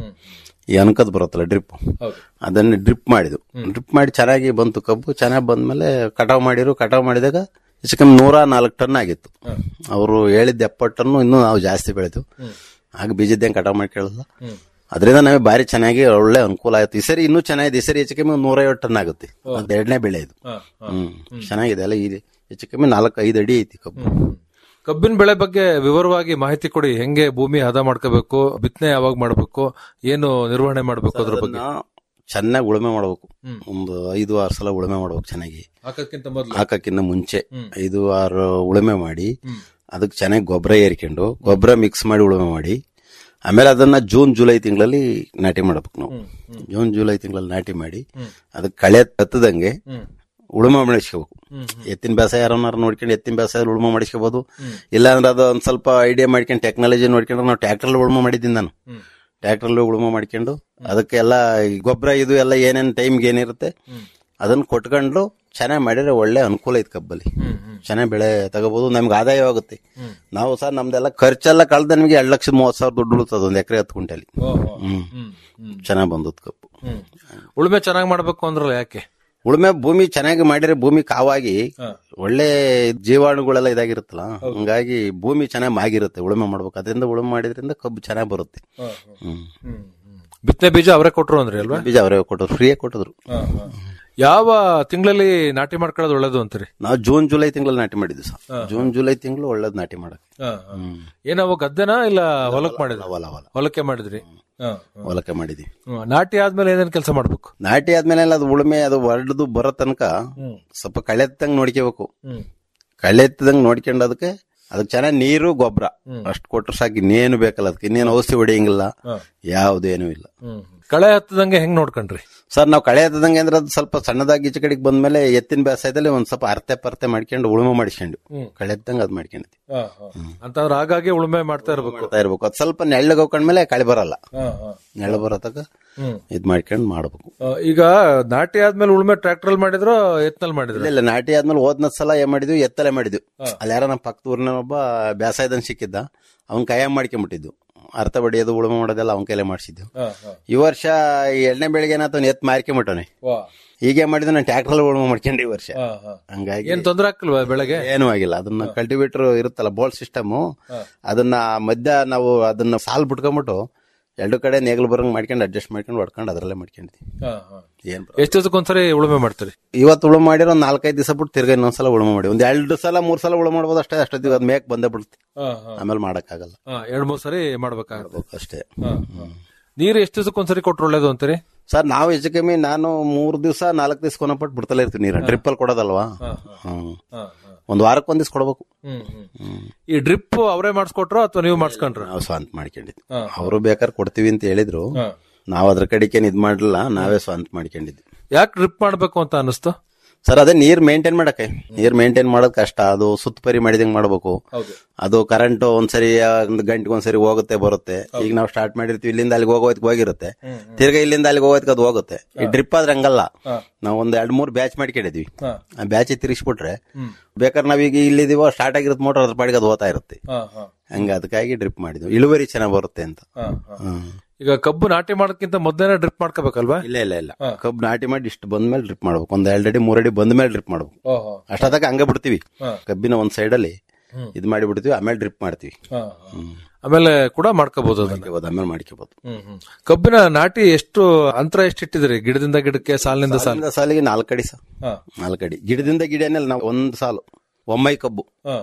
ಈ ಅನ್ಕದ್ ಬರುತ್ತಲ್ಲ ಡ್ರಿಪ್ ಅದನ್ನ ಡ್ರಿಪ್ ಮಾಡಿದ್ವು ಡ್ರಿಪ್ ಮಾಡಿ ಚೆನ್ನಾಗಿ ಬಂತು ಕಬ್ಬು ಚೆನ್ನಾಗಿ ಬಂದ್ಮೇಲೆ ಕಟಾವ್ ಮಾಡಿರು ಕಟಾವ್ ಮಾಡಿದಾಗ ಹೆಚ್ಚು ಕಮ್ಮಿ ನೂರ ನಾಲ್ಕು ಟನ್ ಆಗಿತ್ತು ಅವರು ಹೇಳಿದ್ದ ಎಪ್ಪತ್ತು ಟನ್ನು ಇನ್ನೂ ನಾವು ಜಾಸ್ತಿ ಬೆಳೆದು ಆಗ ಬೀಜದ್ದೇನು ಕಟಾವ್ ಮಾಡಿ ಕೇಳಲ್ಲ ಅದರಿಂದ ನಮಗೆ ಭಾರಿ ಚೆನ್ನಾಗಿ ಒಳ್ಳೆ ಅನುಕೂಲ ಆಯ್ತು ಈ ಸರಿ ಇನ್ನೂ ಚೆನ್ನಾಗಿದೆ ಈ ಸರಿ ಹೆಚ್ಚು ಕಮ್ಮಿ ನೂರೈವತ್ತು ಟನ್ ಆಗುತ್ತೆ ಅದು ಎರಡನೇ ಬೆಳೆ ಇದು ಹ್ಮ್ ಚೆನ್ನಾಗಿದೆ ಅಲ್ಲ ಇದೆ ಹೆಚ್ಚು ಕಮ್ಮಿ ನಾಲ್ಕು ಐದು ಅಡಿ ಐತಿ ಕಬ್ಬು ಕಬ್ಬಿನ ಬೆಳೆ ಬಗ್ಗೆ ವಿವರವಾಗಿ ಮಾಹಿತಿ ಕೊಡಿ ಹೆಂಗೆ ಭೂಮಿ ಹದ ಮಾಡ್ಕೋಬೇಕು ಬಿತ್ತನೆ ಯಾವಾಗ ಮಾಡ್ಬೇಕು ಏನು ನಿರ್ವಹಣೆ ಮಾಡ್ಬೇಕು ಅದ್ರ ಬಗ್ಗೆ ಅದನ್ನ ಚೆನ್ನಾಗಿ ಉಳುಮೆ ಮಾಡ್ಬೇಕು ಒಂದು ಐದು ಆರು ಸಲ ಉಳುಮೆ ಮಾಡ್ಬೇಕು ಚೆನ್ನಾಗಿ ಹಾಕಕ್ಕಿಂತ ಮೊದಲು ಹಾಕಕ್ಕಿಂತ ಮುಂಚೆ ಐದು ಆರು ಉಳುಮೆ ಮಾಡಿ ಅದಕ್ಕೆ ಚೆನ್ನಾಗಿ ಗೊಬ್ಬರ ಏರ್ಕೊಂಡು ಗೊಬ್ಬರ ಮಿಕ್ಸ್ ಮಾಡಿ ಉಳುಮೆ ಮಾಡಿ ಆಮೇಲೆ ಅದನ್ನ ಜೂನ್ ಜುಲೈ ತಿಂಗಳಲ್ಲಿ ನಾಟಿ ಮಾಡ್ಬೇಕು ನಾವು ಜೂನ್ ಜುಲೈ ತಿಂಗಳಲ್ಲಿ ನಾಟಿ ಮಾಡಿ ಅದಕ್ಕೆ ಕಳೆ ತತ್ತದಂಗೆ ಉಳುಮೆ ಮಾಡಿಸ್ಕೋಬೇಕು ಎತ್ತಿನ ಬೇಸಾಯ ಯಾರನ್ನಾರು ನೋಡ್ಕೊಂಡು ಎತ್ತಿನ ಬೇಸಾಯ ಉಳುಮೆ ಮಾಡಿಸ್ಕೋಬಹುದು ಇಲ್ಲ ಅಂದ್ರೆ ಅದು ಒಂದ್ ಸ್ವಲ್ಪ ಐಡಿಯಾ ಮಾಡ್ಕೊಂಡು ಟೆಕ್ನಾಲಜಿ ನೋಡ್ಕೊಂಡ್ರೆ ನಾವು ಟ್ರ್ಯಾಕ್ಟರ್ ಉಳುಮೆ ಮಾಡಿದ್ದೀನಿ ನಾನು ಟ್ರ್ಯಾಕ್ಟರ್ ಉಳುಮೆ ಮಾಡ್ಕೊಂಡು ಅದಕ್ಕೆಲ್ಲ ಈ ಗೊಬ್ಬರ ಇದು ಎಲ್ಲ ಏನೇನ್ ಟೈಮ್ಗೆ ಏನಿರುತ್ತೆ ಅದನ್ನ ಕೊಟ್ಕೊಂಡು ಚೆನ್ನಾಗಿ ಮಾಡಿದ್ರೆ ಒಳ್ಳೆ ಅನುಕೂಲ ಐತೆ ಕಬ್ಬಲ್ಲಿ ಚೆನ್ನಾಗಿ ಬೆಳೆ ತಗೋಬಹುದು ನಮ್ಗೆ ಆದಾಯವಾಗುತ್ತೆ ನಾವು ಸರ್ ನಮ್ದೆಲ್ಲ ಖರ್ಚೆಲ್ಲ ಕಳೆದ ನಮಗೆ ಎರಡ್ ಲಕ್ಷದ ಮೂವತ್ ಸಾವಿರ ದುಡ್ಡು ಉಳಿತದ ಒಂದ್ ಎಕರೆ ಹತ್ತು ಕುಂಟಲಿ ಹ್ಮ್ ಚೆನ್ನಾಗಿ ಬಂದದ್ ಕಬ್ಬು ಉಳುಮೆ ಚೆನ್ನಾಗಿ ಮಾಡ್ಬೇಕು ಅಂದ್ರಲ್ಲ ಯಾಕೆ ಉಳುಮೆ ಭೂಮಿ ಚೆನ್ನಾಗಿ ಮಾಡಿದ್ರೆ ಭೂಮಿ ಕಾವಾಗಿ ಒಳ್ಳೆ ಜೀವಾಣುಗಳೆಲ್ಲ ಇದಾಗಿರುತ್ತಲ್ಲ ಹಂಗಾಗಿ ಭೂಮಿ ಚೆನ್ನಾಗಿ ಮಾಗಿರುತ್ತೆ ಉಳುಮೆ ಮಾಡ್ಬೇಕು ಅದರಿಂದ ಉಳುಮೆ ಮಾಡಿದ್ರಿಂದ ಕಬ್ಬು ಚೆನ್ನಾಗಿ ಬರುತ್ತೆ ಹ್ಮ್ ಬಿತ್ತನೆ ಬೀಜ ಅವರೇ ಕೊಟ್ರು ಅಂದ್ರಿ ಅಲ್ವಾ ಬೀಜ ಅವರೇ ಕೊಟ್ಟರು ಫ್ರೀಯಾಗಿ ಕೊಟ್ಟಿದ್ರು ಯಾವ ತಿಂಗಳಲ್ಲಿ ನಾಟಿ ಮಾಡ್ಕೊಳ್ಳೋದು ಒಳ್ಳೇದು ಅಂತೀರಿ ನಾವು ಜೂನ್ ಜುಲೈ ತಿಂಗಳಲ್ಲಿ ನಾಟಿ ಮಾಡಿದ್ವಿ ಸರ್ ಜೂನ್ ಜುಲೈ ತಿಂಗಳು ಒಳ್ಳೇದ್ ನಾಟಿ ಮಾಡಕ್ ಹ್ಮ್ ಏನವ ಗದ್ದೆನಾ ಇಲ್ಲ ಹೊಲಕ್ ಮಾಡಿದ್ರಿ ಹೊಲ ಹೊಲ ಹೊಲಕ್ಕೆ ಮಾಡಿದ್ರಿ ಹೊಲಕ್ಕೆ ಮಾಡಿದ್ವಿ ಹ್ಮ್. ನಾಟಿ ಆದ್ಮೇಲೆ ಏನೇನ್ ಕೆಲಸ ಮಾಡ್ಬೇಕು ನಾಟಿ ಆದ್ಮೇಲೆ ಅದು ಉಳುಮೆ ಅದು ಹೊರಡ್ದು ಬರೋ ತನಕ ಸ್ವಲ್ಪ ಕಳೆತ್ತಂಗ್ ನೋಡ್ಕೋಬೇಕು ಕಳೆತ್ತದಂಗ್ ನೋಡ್ಕೊಂಡು ಅದಕ್ಕೆ ಅದಕ್ಕೆ ಚೆನ್ನಾಗಿ ನೀರು ಗೊಬ್ಬರ ಅಷ್ಟು ಕೊಟ್ರೆ ಸಾಕು ಇನ್ನೇನು ಬೇಕಲ್ಲ ಅದಕ್ಕೆ ಇನ್ನೇನು ಔಷಧಿ ಹೊಡಿಯಂಗಿಲ್ಲ ಯಾವುದೇನು ಇಲ್ಲ ಕಳೆ ಹತ್ತದಂಗೆ ಹೆಂಗ್ ನೋಡ್ಕೊಂಡ್ರಿ ಸರ್ ನಾವು ಕಳೆ ಹತ್ತದಂಗೆ ಅಂದ್ರೆ ಅದು ಸ್ವಲ್ಪ ಸಣ್ಣದಾಗಿ ಈಚೆ ಕಡೆಗೆ ಬಂದ್ಮೇಲೆ ಎತ್ತಿನ ಬೇಸಾಯದಲ್ಲಿ ಒಂದ್ ಸ್ವಲ್ಪ ಅರ್ತೆ ಪರ್ತೆ ಮಾಡ್ಕೊಂಡು ಉಳುಮೆ ಮಾಡಿಸ್ಕೊಂಡು ಕಳೆ ಹತ್ತಂಗೆ ಅದ್ ಮಾಡ್ಕೊಂಡಿದ್ವಿ ಅಂತಂದ್ರೆ ಆಗಾಗ್ಗೆ ಉಳುಮೆ ಮಾಡ್ತಾ ಇರ್ಬೇಕು ಮಾಡ್ತಾ ಇರ್ಬೇಕು ಅದು ಸ್ವಲ್ಪ ನೆಳ್ಳಗೆ ಹೋಗ್ಕೊಂಡ್ಮೇಲೆ ಕಳೆ ಬರಲ್ಲ ನೆಳ್ಳು ಬರತಕ್ಕ ಇದ್ ಮಾಡ್ಕೊಂಡು ಮಾಡ್ಬೇಕು ಆ, ಈಗ ನಾಟಿ ಆದ್ಮೇಲೆ ಉಳುಮೆ ಟ್ರ್ಯಾಕ್ಟರ್ ಅಲ್ಲಿ ಮಾಡಿದ್ರು ಎತ್ನಲ್ಲಿ ಮಾಡಿದ್ರು ಇಲ್ಲ ಇಲ್ಲ ನಾಟಿ ಆದ್ಮೇಲೆ ಹೋದ್ನ ಸಲ ಏನ್ ಮಾಡಿದ್ವಿ ಎತ್ತಲೆ ಮಾಡಿದ್ವಿ ಅಲ್ಲಿ ಯಾರ ನಮ್ಮ ಪಕ್ಕದ ಊರಿನ ಒಬ್ಬ ಬೇಸಾಯದನ್ ಸಿಕ್ಕಿದ್ದ ಅವ್ನ್ ಕೈಯಾಗ ಮಾಡ್ಕೊಂಡ್ಬಿಟ್ಟಿದ್ವು ಅರ್ಥ ಬಡಿಯೋದು ಉಳುಮೆ ಮಾಡೋದೆಲ್ಲ ಅವನ ಕೈಲೇ ಮಾಡಿಸಿದ್ವು ಈ ವರ್ಷ ಈ ಎಣ್ಣೆ ಬೆಳಿಗ್ಗೆ ಏನಾತ ಎತ್ ಮಾರ್ಕೊಂಬಿಟ್ಟವನೆ ಹೀಗೆ ಮಾಡಿದ್ರು ನಾನು ಟ್ರ್ಯಾಕ್ಟರ್ ಉಳುಮೆ ಮಾಡ್ಕೊಂಡೆ ಈ ವರ್ಷ ಹಂಗಾಗಿ ಏನ್ ತೊಂದ್ರೆ ಆಗ್ತಿಲ್ವಾ ಬೆಳೆಗೆ ಏನೂ ಆಗಿಲ್ಲ ಅದನ್ನ ಕಲ್ಟಿವೇಟರ್ ಇರುತ್ತಲ್ಲ ಬೋಲ್ ಸಿಸ್ಟಮ್ ಅದನ್ನ ಮಧ್ಯ ನಾವು ಅದನ್ನ ಸಾಲ್ ಬಿಟ್ಕೊಂಡ್ಬಿಟ್ಟು ಎರಡು ಕಡೆ ನೇಗ್ಲು ಬರಂಗ್ ಮಾಡ್ಕೊಂಡು ಅಡ್ಜಸ್ಟ್ ಮಾಡ್ಕೊಂಡು ಹೊಡ್ಕೊಂಡು ಅದರಲ್ಲೇ ಮಾಡ್ಕೊಂಡಿದ್ವಿ ಏನ್ problem. ಎಷ್ಟು ದಿವಸಕ್ಕೊಂದ್ಸರಿ ಉಳುಮೆ ಮಾಡ್ತೀರಿ ಇವತ್ತು ಉಳುಮೆ ಮಾಡಿರೋ ಒಂದ್ ನಾಲ್ಕೈದು ದಿವಸ ಬಿಟ್ಟು ತಿರ್ಗಾ ಇನ್ನೊಂದ್ಸಲ ಉಳುಮೆ ಮಾಡಿ ಒಂದ್ ಎರಡು ಸಲ ಮೂರ್ ಸಲ ಉಳುಮೆ ಮಾಡ್ಬೋದು ಅಷ್ಟೇ ಅಷ್ಟೊತ್ತಿಗೆ ಅದ್ ಮೇಕ್ ಬಂದೇ ಬಿಡುತ್ತೆ ಆಮೇಲೆ ಮಾಡಕ್ಕಾಗಲ್ಲ ಎರಡ್ ಮೂರ್ ಸರಿ ಮಾಡ್ಬೇಕಾಗುತ್ತೆ ಅಷ್ಟೇ ನೀರು ಎಷ್ಟು ದಿವಸಕ್ಕೊಂದ್ಸರಿ ಕೊಟ್ರು ಒಳ್ಳೇದು ಅಂತೀರಿ ಸರ್ ನಾವು ಹೆಚ್ಚು ಕಮ್ಮಿ ನಾನು ಮೂರ್ ದಿವಸ ನಾಲ್ಕು ದಿವಸ ಕೊನಪಟ್ಟು ಬಿಡ್ತಲೇ ಇರ್ತೀನಿ ನೀರ ಡ್ರಿಪ್ಪಲ್ಲಿ ಕೊಡೋದಲ್ವಾ ಹ್ಮ್ ಒಂದ್ ವಾರಕ್ಕೆ ಒಂದ್ ದಿವಸ ಕೊಡ್ಬೇಕು ಹ್ಮ್. ಈ ಡ್ರಿಪ್ ಅವರೇ ಮಾಡಿಸ್ಕೊಟ್ರು ಅಥವಾ ನೀವು ಮಾಡಿಸ್ಕೊಂಡ್ರ ನಾವು ಸ್ವಂತ ಮಾಡ್ಕೊಂಡಿದ್ವಿ ಅವರು ಬೇಕಾದ್ರೆ ಕೊಡ್ತೀವಿ ಅಂತ ಹೇಳಿದ್ರು ನಾವು ಅದ್ರ ಕಡೆಗೇನು ಇದ್ ಮಾಡಲಿಲ್ಲ ನಾವೇ ಸ್ವಂತ ಮಾಡ್ಕೊಂಡಿದ್ವಿ ಯಾಕೆ ಡ್ರಿಪ್ ಮಾಡ್ಬೇಕು ಅಂತ ಅನಿಸ್ತು ಸರ್ ಅದೇ ನೀರ್ ಮೇಂಟೈನ್ ಮಾಡಕ್ಕೆ ನೀರ್ ಮೇಂಟೈನ್ ಮಾಡೋದ್ ಕಷ್ಟ ಅದು ಸುತ್ತಪರಿ ಮಾಡಿದಂಗ್ ಮಾಡ್ಬೇಕು ಅದು ಕರೆಂಟ್ ಒಂದ್ಸರಿ ಒಂದ್ ಗಂಟೆಗೆ ಒಂದ್ಸರಿ ಹೋಗುತ್ತೆ ಬರುತ್ತೆ ಈಗ ನಾವು ಸ್ಟಾರ್ಟ್ ಮಾಡಿರ್ತೀವಿ ಇಲ್ಲಿಂದ ಅಲ್ಲಿಗೆ ಹೋಗೋದಕ್ಕೆ ಹೋಗಿರುತ್ತೆ ತಿರ್ಗಾ ಇಲ್ಲಿಂದ ಅಲ್ಲಿಗೆ ಹೋಗೋದಕ್ಕೆ ಅದು ಹೋಗುತ್ತೆ ಈ ಡ್ರಿಪ್ ಆದ್ರೆ ಹಂಗಲ್ಲ ನಾವು ಒಂದ್ ಎರಡ್ ಮೂರ್ ಬ್ಯಾಚ್ ಮಾಡ್ಕೊಂಡಿದ್ವಿ ಆ ಬ್ಯಾಚ್ ತಿರ್ಗಿಸ್ಬಿಟ್ರೆ ಬೇಕಾದ್ರೆ ನಾವೀಗ ಇಲ್ಲಿದೀವೋ ಸ್ಟಾರ್ಟ್ ಆಗಿರುತ್ತೆ ಮೋಟರ್ ಅದ್ರ ಪಾಡಿಗೆ ಅದು ಹೋಗ್ತಾ ಇರುತ್ತೆ ಹಂಗ ಅದಕ್ಕಾಗಿ ಡ್ರಿಪ್ ಮಾಡಿದ್ವಿ ಇಳುವರಿ ಚೆನ್ನಾಗ್ ಬರುತ್ತೆ ಅಂತ ಹ್ಮ್. ಈಗ ಕಬ್ಬು ನಾಟಿ ಮಾಡೋದಕ್ಕಿಂತ ಮೊದಲೇ ಡ್ರಿಪ್ ಮಾಡ್ಕೋಬೇಕಲ್ವಾ ಇಲ್ಲ ಇಲ್ಲ ಇಲ್ಲ ಕಬ್ಬು ನಾಟಿ ಮಾಡಿ ಇಷ್ಟು ಬಂದ್ಮೇಲೆ ಡ್ರಿಪ್ ಮಾಡ್ಬೇಕು ಒಂದ್ ಎರಡ್ ಅಡಿ ಮೂರ್ ಅಡಿ ಬಂದ್ಮೇಲೆ ಡ್ರಿಪ್ ಮಾಡ್ಬೇಕು ಅಷ್ಟೊತ್ತಾಗ ಹಂಗ ಬಿಡ್ತೀವಿ ಕಬ್ಬಿನ ಒಂದ್ ಸೈಡ್ ಅಲ್ಲಿ ಇದ್ ಮಾಡಿ ಬಿಡ್ತೀವಿ ಆಮೇಲೆ ಡ್ರಿಪ್ ಮಾಡ್ತೀವಿ ಹ್ಮ್. ಆಮೇಲೆ ಕೂಡ ಮಾಡ್ಕೋಬಹುದು ಅದನ್ನ ಮಾಡ್ಕೋಬೋದು, ಆಮೇಲೆ ಮಾಡ್ಕೋಬಹುದು ಕಬ್ಬಿನ ನಾಟಿ ಎಷ್ಟು ಅಂತರ ಎಷ್ಟು ಇಟ್ಟಿದ್ರಿ ಗಿಡದಿಂದ ಗಿಡಕ್ಕೆ ಸಾಲಿನಿಂದ ಸಾಲ ಸಾಲಿಂದ ಸಾಲಿಗೆ ನಾಲ್ಕಡಿ ಸರ್ ನಾಲ್ಕಡಿ ಗಿಡದಿಂದ ಗಿಡನೆಲ್ಲ ನಾವು ಒಂದ್ ಸಾಲು ಒಮ್ಮೈ ಕಬ್ಬು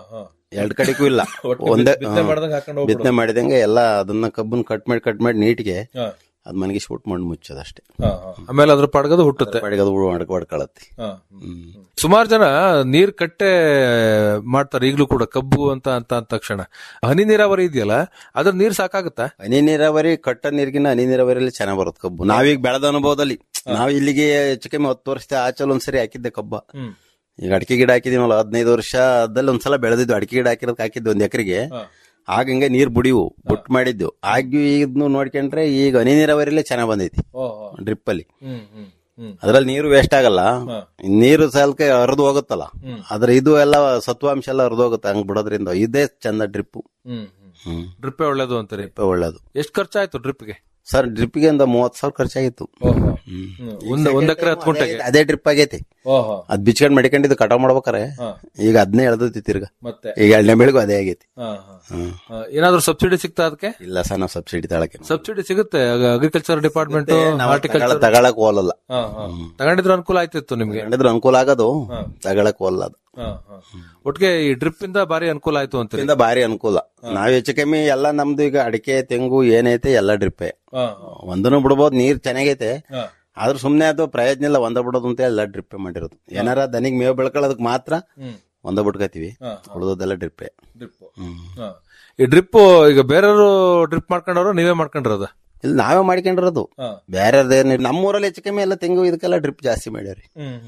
ಎರಡ್ ಕಡೆಗೂ ಇಲ್ಲ ಒಂದೇ ಹಾ. ಬಿತ್ತನೆ ಮಾಡಿದಂಗೆ ಎಲ್ಲ ಅದನ್ನ ಕಬ್ಬನ್ ಕಟ್ ಮಾಡಿ ಕಟ್ ಮಾಡಿ ನೀಟ್ಗೆ ಅದ್ ಮನೆಗೆ ಶೂಟ್ ಮಾಡಿ ಮುಚ್ಚೋದಷ್ಟೇ ಆಮೇಲೆ ಅದ್ರ ಪಡಗದು ಹುಟ್ಟುತ್ತೆ ಪಾಡಿಗೆ ಅದು ಹೊಡ್- ಹೊಡ್ಕೊಳತ್ತೆ ಹ್ಮ್ ಸುಮಾರು ಜನ ನೀರ್ ಕಟ್ಟೆ ಮಾಡ್ತಾರೆ ಈಗಲೂ ಕೂಡ ಕಬ್ಬು ಅಂತ ಅಂತ ಅಂದ ತಕ್ಷಣ ಹನಿ ನೀರಾವರಿ ಇದೆಯಲ್ಲ ಅದ್ರ ನೀರ್ ಸಾಕಾಗುತ್ತಾ ಹನಿ ನೀರಾವರಿ ಕಟ್ಟ ನೀರಿಗಿನ ಹನಿ ನೀರಾವರಿಯಲ್ಲಿ ಚೆನ್ನಾಗ್ ಬರುತ್ತೆ ಕಬ್ಬು ನಾವೀಗ ಬೆಳೆದ ಅನುಭವದಲ್ಲಿ ನಾವ್ ಇಲ್ಲಿಗೆ ಹೆಚ್ಚು ಕಮ್ಮಿ ಹತ್ತು ವರ್ಷದ ಆಚಲ್ ಒಂದ್ಸರಿ ಹಾಕಿದ್ದೆ ಕಬ್ಬ ಈಗ ಅಡಿಕೆ ಗಿಡ ಹಾಕಿದೀವಲ್ಲ ಹದಿನೈದು ವರ್ಷದಲ್ಲಿ ಒಂದ್ಸಲ ಬೆಳೆದಿದ್ದು ಅಡಿಕೆ ಗಿಡ ಹಾಕಿರೋದಕ್ಕೆ ಹಾಕಿದ್ದು ಒಂದ್ ಎಕರೆಗೆ ಆಗ ಹಿಂಗೆ ನೀರ್ ಬುಡಿವು ಬುಟ್ ಮಾಡಿದ್ದು ಆಗಿ ಇದನ್ನು ನೋಡ್ಕೊಂಡ್ರೆ ಈಗ ಹನಿ ನೀರಾವರಿಲೇ ಚೆನ್ನಾಗ್ ಬಂದೈತಿ ಡ್ರಿಪ್ ಅಲ್ಲಿ ಅದ್ರಲ್ಲಿ ನೀರು ವೇಸ್ಟ್ ಆಗಲ್ಲ ನೀರು ಸಲ್ಕೆ ಹರಿದು ಹೋಗುತ್ತಲ್ಲ ಅದ್ರ ಇದು ಎಲ್ಲ ಸತ್ವಾಂಶ ಎಲ್ಲ ಹರಿದು ಹೋಗುತ್ತೆ ಹಂಗ್ ಬಿಡೋದ್ರಿಂದ ಇದೇ ಚಂದ ಡ್ರಿಪ್ ಹ್ಮ್ ಡ್ರಿಪ್ ಒಳ್ಳೇದು ಅಂತೀರಿ ಡ್ರಿಪ್ ಒಳ್ಳೇದು ಎಷ್ಟು ಖರ್ಚಾಯ್ತು ಡ್ರಿಪ್ಗೆ ಸರ್ ಡ್ರಿಪ್ಗೆ ಒಂದು ಮೂವತ್ ಸಾವಿರ ಖರ್ಚಾಗಿತ್ತು ಓಹೋ ಹ್ಮ್. ಒಂದ್ ಒಂದ್ ಎಕರೆ ಹತ್ತು ಗುಂಟೆಗೆ ಅದೇ ಡ್ರಿಪ್ ಆಗೈತಿ ಓಹೋ ಅದ್ ಬಿಚ್ಕೊಂಡ್ ಮಡಿಕೊಂಡಿದ್ದು ಕಟಾವ್ ಮಾಡ್ಬೇಕಾರೆ ಹಾ. ಈಗ ಅದನ್ನೇ ಎಳ್ದೈತಿ ತಿರ್ಗ ಮತ್ತೆ ಈಗ ಎರಡನೇ ಬೆಳಿಗೂ ಅದೇ ಆಗೈತಿ ಹಾ, ಹಾ. ಹ್ಮ್. ಆ, ಏನಾದ್ರೂ ಸಬ್ಸಿಡಿ ಸಿಗ್ತಾ ಅದಕ್ಕೆ ಇಲ್ಲ ಸರ್ ನಾವು ಸಬ್ಸಿಡಿ ತಳಕ್ಕೆ ಸಬ್ಸಿಡಿ ಸಿಗುತ್ತೆ ಅಗ್ರಿಕಲ್ಚರ್ ಡಿಪಾರ್ಟ್ಮೆಂಟ್ ಹಾರ್ಟಿಕಲ್ಚರ್ ತಗೊಳಕ್ ಹೋಗಲ್ಲ ತಗೊಂಡಿದ್ರೆ ಅನುಕೂಲ ಆಯ್ತಿತ್ತು ನಿಮ್ಗೆ ಕಂಡಿದ್ರು ಅನುಕೂಲ ಆಗೋದು ತಗೊಳಕ್ ಹೋಗಲ್ಲ ಅದು ಹಾ, ಹಾ. ಒಟ್ಟಿಗೆ ಈ ಡ್ರಿಪ್ ಇಂದ ಬಾರಿ ಅನುಕೂಲ ಆಯ್ತು ಅಂತೀರಿ ಇದರಿಂದ ಭಾರಿ ಅನುಕೂಲ ನಾವ್ ಹೆಚ್ಚು ಕಮ್ಮಿ ಎಲ್ಲ ನಮ್ದು ಈಗ ಅಡಿಕೆ ತೆಂಗು ಏನೈತೆ ಎಲ್ಲ ಡ್ರಿಪ್ಪೆ ಹಾ, ಹಾ. ಒಂದನ್ನು ಬಿಡ್ಬೋದು ನೀರ್ ಚೆನ್ನಾಗೈತೆ ಹಾ. ಆದ್ರೂ ಸುಮ್ನೆ ಅದು ಪ್ರಯೋಜನ ಇಲ್ಲ ಒಂದ ಬಿಡೋದು ಅಂತ ಎಲ್ಲ ಡ್ರಿಪ್ಪೆ ಮಾಡಿರೋದು ಏನಾರ ದನಿಗ್ ಮೇವು ಬೆಳ್ಕೊಳ್ಳೋದಕ್ ಮಾತ್ರ ಹ್ಮ್. ಒಂದ ಬಿಟ್ಕೋತೀವಿ ಹಾ, ಉಳಿದೋದೆಲ್ಲ ಡ್ರಿಪ್ಪೆ ಡ್ರಿಪ್ ಹ್ಮ್ ಹಾ. ಈ ಡ್ರಿಪ್ ಈಗ ಬೇರೆಯವರು ಡ್ರಿಪ್ ಮಾಡ್ಕೊಂಡವ್ರು ನೀವೇ ಮಾಡ್ಕೊಂಡಿರೋದ ಇಲ್ಲಿ ನಾವೇ ಮಾಡ್ಕೊಂಡಿರೋದು ಹಾ. ಬೇರೆದೇನು ನಮ್ಮೂರಲ್ಲಿ ಹೆಚ್ಚು ಕಮ್ಮಿ ಎಲ್ಲ ತೆಂಗು ಇದಕ್ಕೆಲ್ಲ ಡ್ರಿಪ್ ಜಾಸ್ತಿ ಮಾಡ್ಯಾರಿ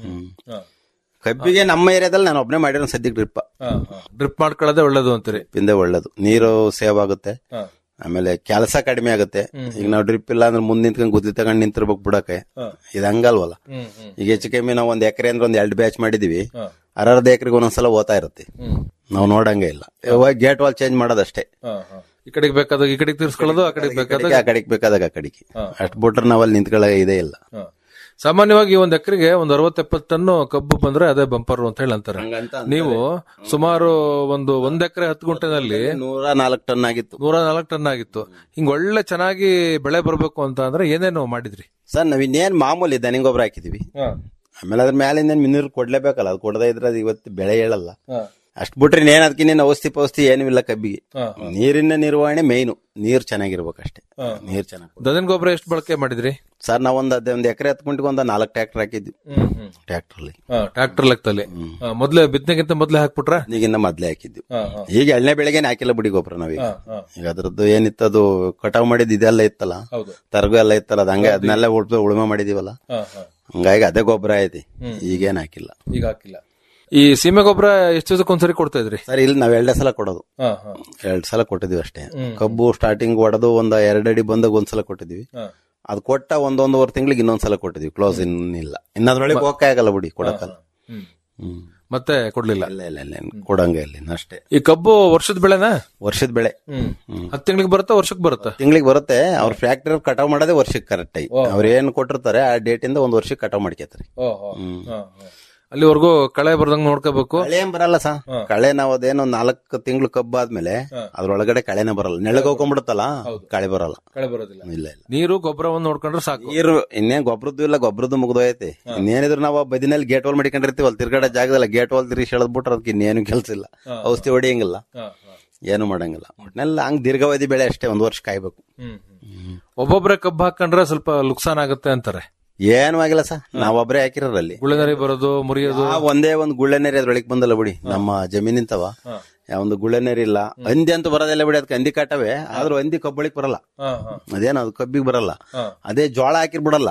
ಕಬ್ಬಿಗೆ ನಮ್ಮ ಏರಿಯಾದಲ್ಲಿ ನಾನು ಒಬ್ಬನೇ ಮಾಡಿರೋ ಸದ್ಯಕ್ಕೆ ಡ್ರಿಪ್ ಡ್ರಿಪ್ ಮಾಡ್ಕೊಳ್ಳೋದೇ ಒಳ್ಳೇದು ಅಂತೀರಿ ಪಿಂದೆ ಒಳ್ಳೇದು ನೀರು ಸೇವ್ ಆಗುತ್ತೆ ಹಾ. ಆಮೇಲೆ ಕೆಲಸ ಕಡಿಮೆ ಆಗುತ್ತೆ ಈಗ ನಾವು ಡ್ರಿಪ್ ಇಲ್ಲ ಅಂದ್ರೆ ಮುಂದ್ ನಿಂತ್ಕೊಂಡು ಗುದ್ಲಿ ತಗೊಂಡ್ ನಿಂತಿರ್ಬೇಕು ಬಿಡಕ್ಕೆ ಇದು ಹಂಗಲ್ವಲ್ಲ ಹ್ಮ್, ಹ್ಮ್. ಈಗ ಹೆಚ್ಚು ಕಮ್ಮಿ ನಾವು ಒಂದ್ ಎಕರೆ ಅಂದ್ರೆ ಒಂದ್ ಎರಡು ಬ್ಯಾಚ್ ಮಾಡಿದೀವಿ ಹಾ. ಅರ್ಧ ಎಕರೆಗೆ ಒಂದೊಂದ್ಸಲ ಓದ್ತಾ ಇರುತ್ತೆ ಹ್ಮ್. ನಾವು ನೋಡಂಗೆ ಇಲ್ಲ ಇವಾಗ ಗೇಟ್ ವಾಲ್ ಚೇಂಜ್ ಮಾಡೋದಷ್ಟೇ ಹಾ, ಹಾ. ಈ ಕಡೆಗೆ ಬೇಕಾದಾಗ ಈ ಕಡೆಗೆ ತಿರ್ಸ್ಕೊಳ್ಳೋದು ಆ ಕಡೆಗೆ ಬೇಕಾದಾಗ ಆ ಕಡೆಗೆ ಬೇಕಾದಾಗ ಆ ಕಡೆಗೆ ಅಷ್ಟ್ ಬಿಟ್ರೆ ನಾವ್ ಅಲ್ಲಿ ನಿಂತ್ಕೊಳ್ಳೋ ಇದೇ ಇಲ್ಲ ಹಾ. ಸಾಮಾನ್ಯವಾಗಿ ಒಂದ್ ಎಕರೆಗೆ ಒಂದ್ ಅರವತ್ ಎಪ್ಪತ್ತು ಟನ್ ಕಬ್ಬು ಬಂದ್ರೆ ಅದೇ ಬಂಪರ್ ಅಂತ ಹೇಳಿ ಅಂತಾರೆ ನೀವು ಸುಮಾರು ಒಂದು ಒಂದ್ ಎಕರೆ ಹತ್ತು ಗುಂಟೆನಲ್ಲಿ ನೂರ ನಾಲ್ಕು ಟನ್ ಆಗಿತ್ತು ನೂರ ನಾಲ್ಕು ಟನ್ ಆಗಿತ್ತು ಹಿಂಗ್ ಒಳ್ಳೆ ಚೆನ್ನಾಗಿ ಬೆಳೆ ಬರ್ಬೇಕು ಅಂತ ಅಂದ್ರೆ ಏನೇನು ಮಾಡಿದ್ರಿ ಸರ್ ನಾವ್ ಇನ್ನೇನ್ ಮಾಮೂಲಿ ದನಿಂಗ್ ಗೊಬ್ಬರ ಹಾಕಿದೀವಿ ಆಮೇಲೆ ಅದ್ರ ಮೇಲಿಂದ ಮಿನೀರ್ ಕೊಡ್ಲೇಬೇಕಲ್ಲ ಅದು ಕೊಡದೇ ಇದ್ರೆ ಅದು ಇವತ್ತು ಬೆಳೆ ಹೇಳಲ್ಲ ಅಷ್ಟ್ ಬಿಟ್ರೆ ಇನ್ನೇನ್ ಅದಕ್ಕಿನ್ನೇನು ಔಷಧಿ ಪೌಷಧಿ ಏನೂ ಇಲ್ಲ ಕಬ್ಬಿಗೆ ನೀರಿನ ನಿರ್ವಹಣೆ ಮೇಯ್ನು ನೀರ್ ಚೆನ್ನಾಗಿರ್ಬೇಕಷ್ಟೇ ನೀರ್ ಚೆನ್ನಾಗಿ ದನದ ಗೊಬ್ಬರ ಎಷ್ಟು ಬಳಕೆ ಮಾಡಿದ್ರಿ ಸರ್ ನಾವ್ ಒಂದ್ ಅದೇ ಒಂದ್ ಎಕರೆ ಹತ್ಕೊಂಡ್ಗೆ ಒಂದ್ ನಾಲ್ಕು ಟ್ರ್ಯಾಕ್ಟರ್ ಹಾಕಿದ್ವಿ ಟ್ರ್ಯಾಕ್ಟರ್ಲಿ ಟ್ರಾಕ್ಟರ್ ಲೆಕ್ಕದಲ್ಲಿ ಹಾ, ಮೊದ್ಲೇ ಬಿತ್ತನೆಗಿಂತ ಮೊದ್ಲೇ ಹಾಕ್ಬಿಟ್ರ ಈಗಿನ್ನ ಮೊದ್ಲೇ ಹಾಕಿದ್ವಿ ಈಗ ಎಳ್ಳೆ ಬೆಳೆಗೇನೆ ಹಾಕಿಲ್ಲ ಬಿಡಿ ಗೊಬ್ಬರ ನಾವೀಗ ಈಗ ಅದ್ರದ್ದು ಏನಿತ್ತು ಅದು ಕಟಾವ್ ಮಾಡಿದ್ ಇದೆಲ್ಲ ಇತ್ತಲ್ಲ ಹೌದು. ತರಗು ಎಲ್ಲ ಇತ್ತಲ್ಲ ಅದ್ ಹಂಗೆ ಅದನ್ನೆಲ್ಲ ಉಳ್ದು ಉಳುಮೆ ಮಾಡಿದೀವಲ್ಲ ಹಂಗಾಗಿ ಅದೇ ಗೊಬ್ಬರ ಐತಿ ಈಗೇನ್ ಹಾಕಿಲ್ಲ ಈಗ ಹಾಕಿಲ್ಲ ಈ ಸೀಮೆ ಗೊಬ್ಬರ ಎಷ್ಟು ದಿವಸಕ್ಕೆ ಒಂದ್ಸರಿ ಕೊಡ್ತಾ ಇದ್ರಿ ಸರ್ ಇಲ್ಲಿ ನಾವ್ ಎರಡೇ ಸಲ ಕೊಡೋದು ಹಾ, ಹಾ. ಎರಡ್ ಸಲ ಕೊಟ್ಟಿದೀವಿ ಅಷ್ಟೇ ಕಬ್ಬು ಸ್ಟಾರ್ಟಿಂಗ್ ಹೊಡೆದು ಒಂದ್ ಎರಡ್ ಅಡಿ ಬಂದಾಗ ಒಂದ್ಸಲ ಕೊಟ್ಟಿದೀವಿ ಹಾ. ಅದ್ ಕೊಟ್ಟ ಒಂದೊಂದುವರೆ ತಿಂಗಳಿಗೆ ಇನ್ನೊಂದ್ಸಲ ಕೊಟ್ಟಿದೀವಿ ಕ್ಲೋಸ್ ಇನ್ನಿಲ್ಲ ಇನ್ನದ್ರೊಳಗೆ ಹೋಗಕ್ಕೆ ಆಗಲ್ಲ ಬಿಡಿ ಕೊಡಕ್ಕಲ್ಲ ಹ್ಮ್. ಹ್ಮ್ ಮತ್ತೆ ಕೊಡ್ಲಿಲ್ಲ ಇಲ್ಲ ಇಲ್ಲ ಇಲ್ಲ ಇಲ್ಲ, ಕೊಡಂಗೆ ಇಲ್ಲ ಇನ್ನು ಅಷ್ಟೇ ಈ ಕಬ್ಬು ವರ್ಷದ ಬೆಳೆನಾ ವರ್ಷದ ಬೆಳೆ ಹತ್ತು ತಿಂಗಳಿಗೆ ಬರುತ್ತಾ ವರ್ಷಕ್ಕೆ ಬರುತ್ತಾ ತಿಂಗಳಿಗೆ ಬರುತ್ತೆ ಅವ್ರ ಫ್ಯಾಕ್ಟರಿ ಕಟಾವ್ ಮಾಡೋದೇ ವರ್ಷಕ್ಕೆ ಕರೆಕ್ಟ್ ಆಗಿ ಅವ್ರು ಏನ್ ಕೊಟ್ಟಿರ್ತಾರೆ ಆ ಡೇಟ್ ಇಂದ ಒಂದ್ ವರ್ಷಕ್ಕೆ ಕಟಾವ್ ಮಾಡ್ಕೊತಾರೆ ಅಲ್ಲಿವರೆಗೂ ಕಳೆ ಬರ್ದಂಗ್ ನೋಡ್ಕೋಬೇಕು ಕಳೆ ಏನ್ ಬರಲ್ಲ ಸಾ ಕಳೆ ನಾವ್ ಅದೇನೋ ನಾಲ್ಕು ತಿಂಗಳು ಕಬ್ಬು ಆದ್ಮೇಲೆ ಅದ್ರೊಳಗಡೆ ಕಳೆನೇ ಬರಲ್ಲ ನೆಳಗ್ ಹೋಗ್ಕೊಂಡ್ಬಿಡುತ್ತಲ್ಲ ಕಳೆ ಬರಲ್ಲ ಕಳೆ ಬರೋದಿಲ್ಲ ಇಲ್ಲ ಇಲ್ಲ ನೀರು ಗೊಬ್ಬರವನ್ನು ನೋಡ್ಕೊಂಡ್ರೆ ಸಾಕು ನೀರು ಇನ್ನೇನ್ ಗೊಬ್ಬರದ್ದು ಇಲ್ಲ ಗೊಬ್ಬರದ್ದು ಮುಗ್ದೋಯ್ತೆ ಇನ್ನೇನಿದ್ರು ನಾವು ಆ ಬದಿನಲ್ಲಿ ಗೇಟ್ ವಾಲ್ ಮಾಡ್ಕೊಂಡಿರ್ತೀವಲ್ಲ ತಿರ್ಗಡೆ ಜಾಗದಲ್ಲ ಗೇಟ್ ವಾಲ್ ತಿರುಗಿ ಬಿಟ್ರೆ ಅದಕ್ಕೆ ಇನ್ನೇನು ಕೆಲಸ ಇಲ್ಲ ಔಷಧಿ ಹೊಡಿಯಂಗಿಲ್ಲ ಏನು ಮಾಡಂಗಿಲ್ಲ ಒಟ್ನೆಲ್ಲ ಹಂಗ್ ದೀರ್ಘಾವಧಿ ಬೆಳೆ ಅಷ್ಟೇ ಒಂದ್ ವರ್ಷ ಕಾಯ್ಬೇಕು ಒಬ್ಬೊಬ್ರೆ ಕಬ್ಬು ಹಾಕೊಂಡ್ರೆ ಸ್ವಲ್ಪ ಲುಕ್ಸಾನ್ ಆಗುತ್ತೆ ಅಂತಾರೆ ಏನು ಆಗಿಲ್ಲ ಸರ್ ನಾವೊಬ್ರೇ ಹಾಕಿರೋರಲ್ಲಿ ಗುಳೆನರಿ ಬರೋದು ಮುರಿಯೋದು ಆ ಒಂದೇ ಒಂದ್ ಗುಳ್ಳೆನೇರಿ ಅದ್ರೊಳಗೆ ಬಂದಲ್ಲ ಬಿಡಿ ನಮ್ಮ ಜಮೀನಿಂತವ ಒಂದು ಗುಳ್ಳೆನೇರಿ ಇಲ್ಲ ಹಂದಿ ಅಂತೂ ಬರೋದಿಲ್ಲ ಬಿಡಿ ಅದಕ್ಕೆ ಹಂದಿ ಕಾಟವೆ ಆದ್ರೂ ಹಂದಿ ಕಬ್ಬಳಿಕ್ ಬರಲ್ಲ ಅದೇನು ಅದು ಕಬ್ಬಿಗೆ ಬರಲ್ಲ ಅದೇ ಜೋಳ ಹಾಕಿರ್ ಬಿಡಲ್ಲ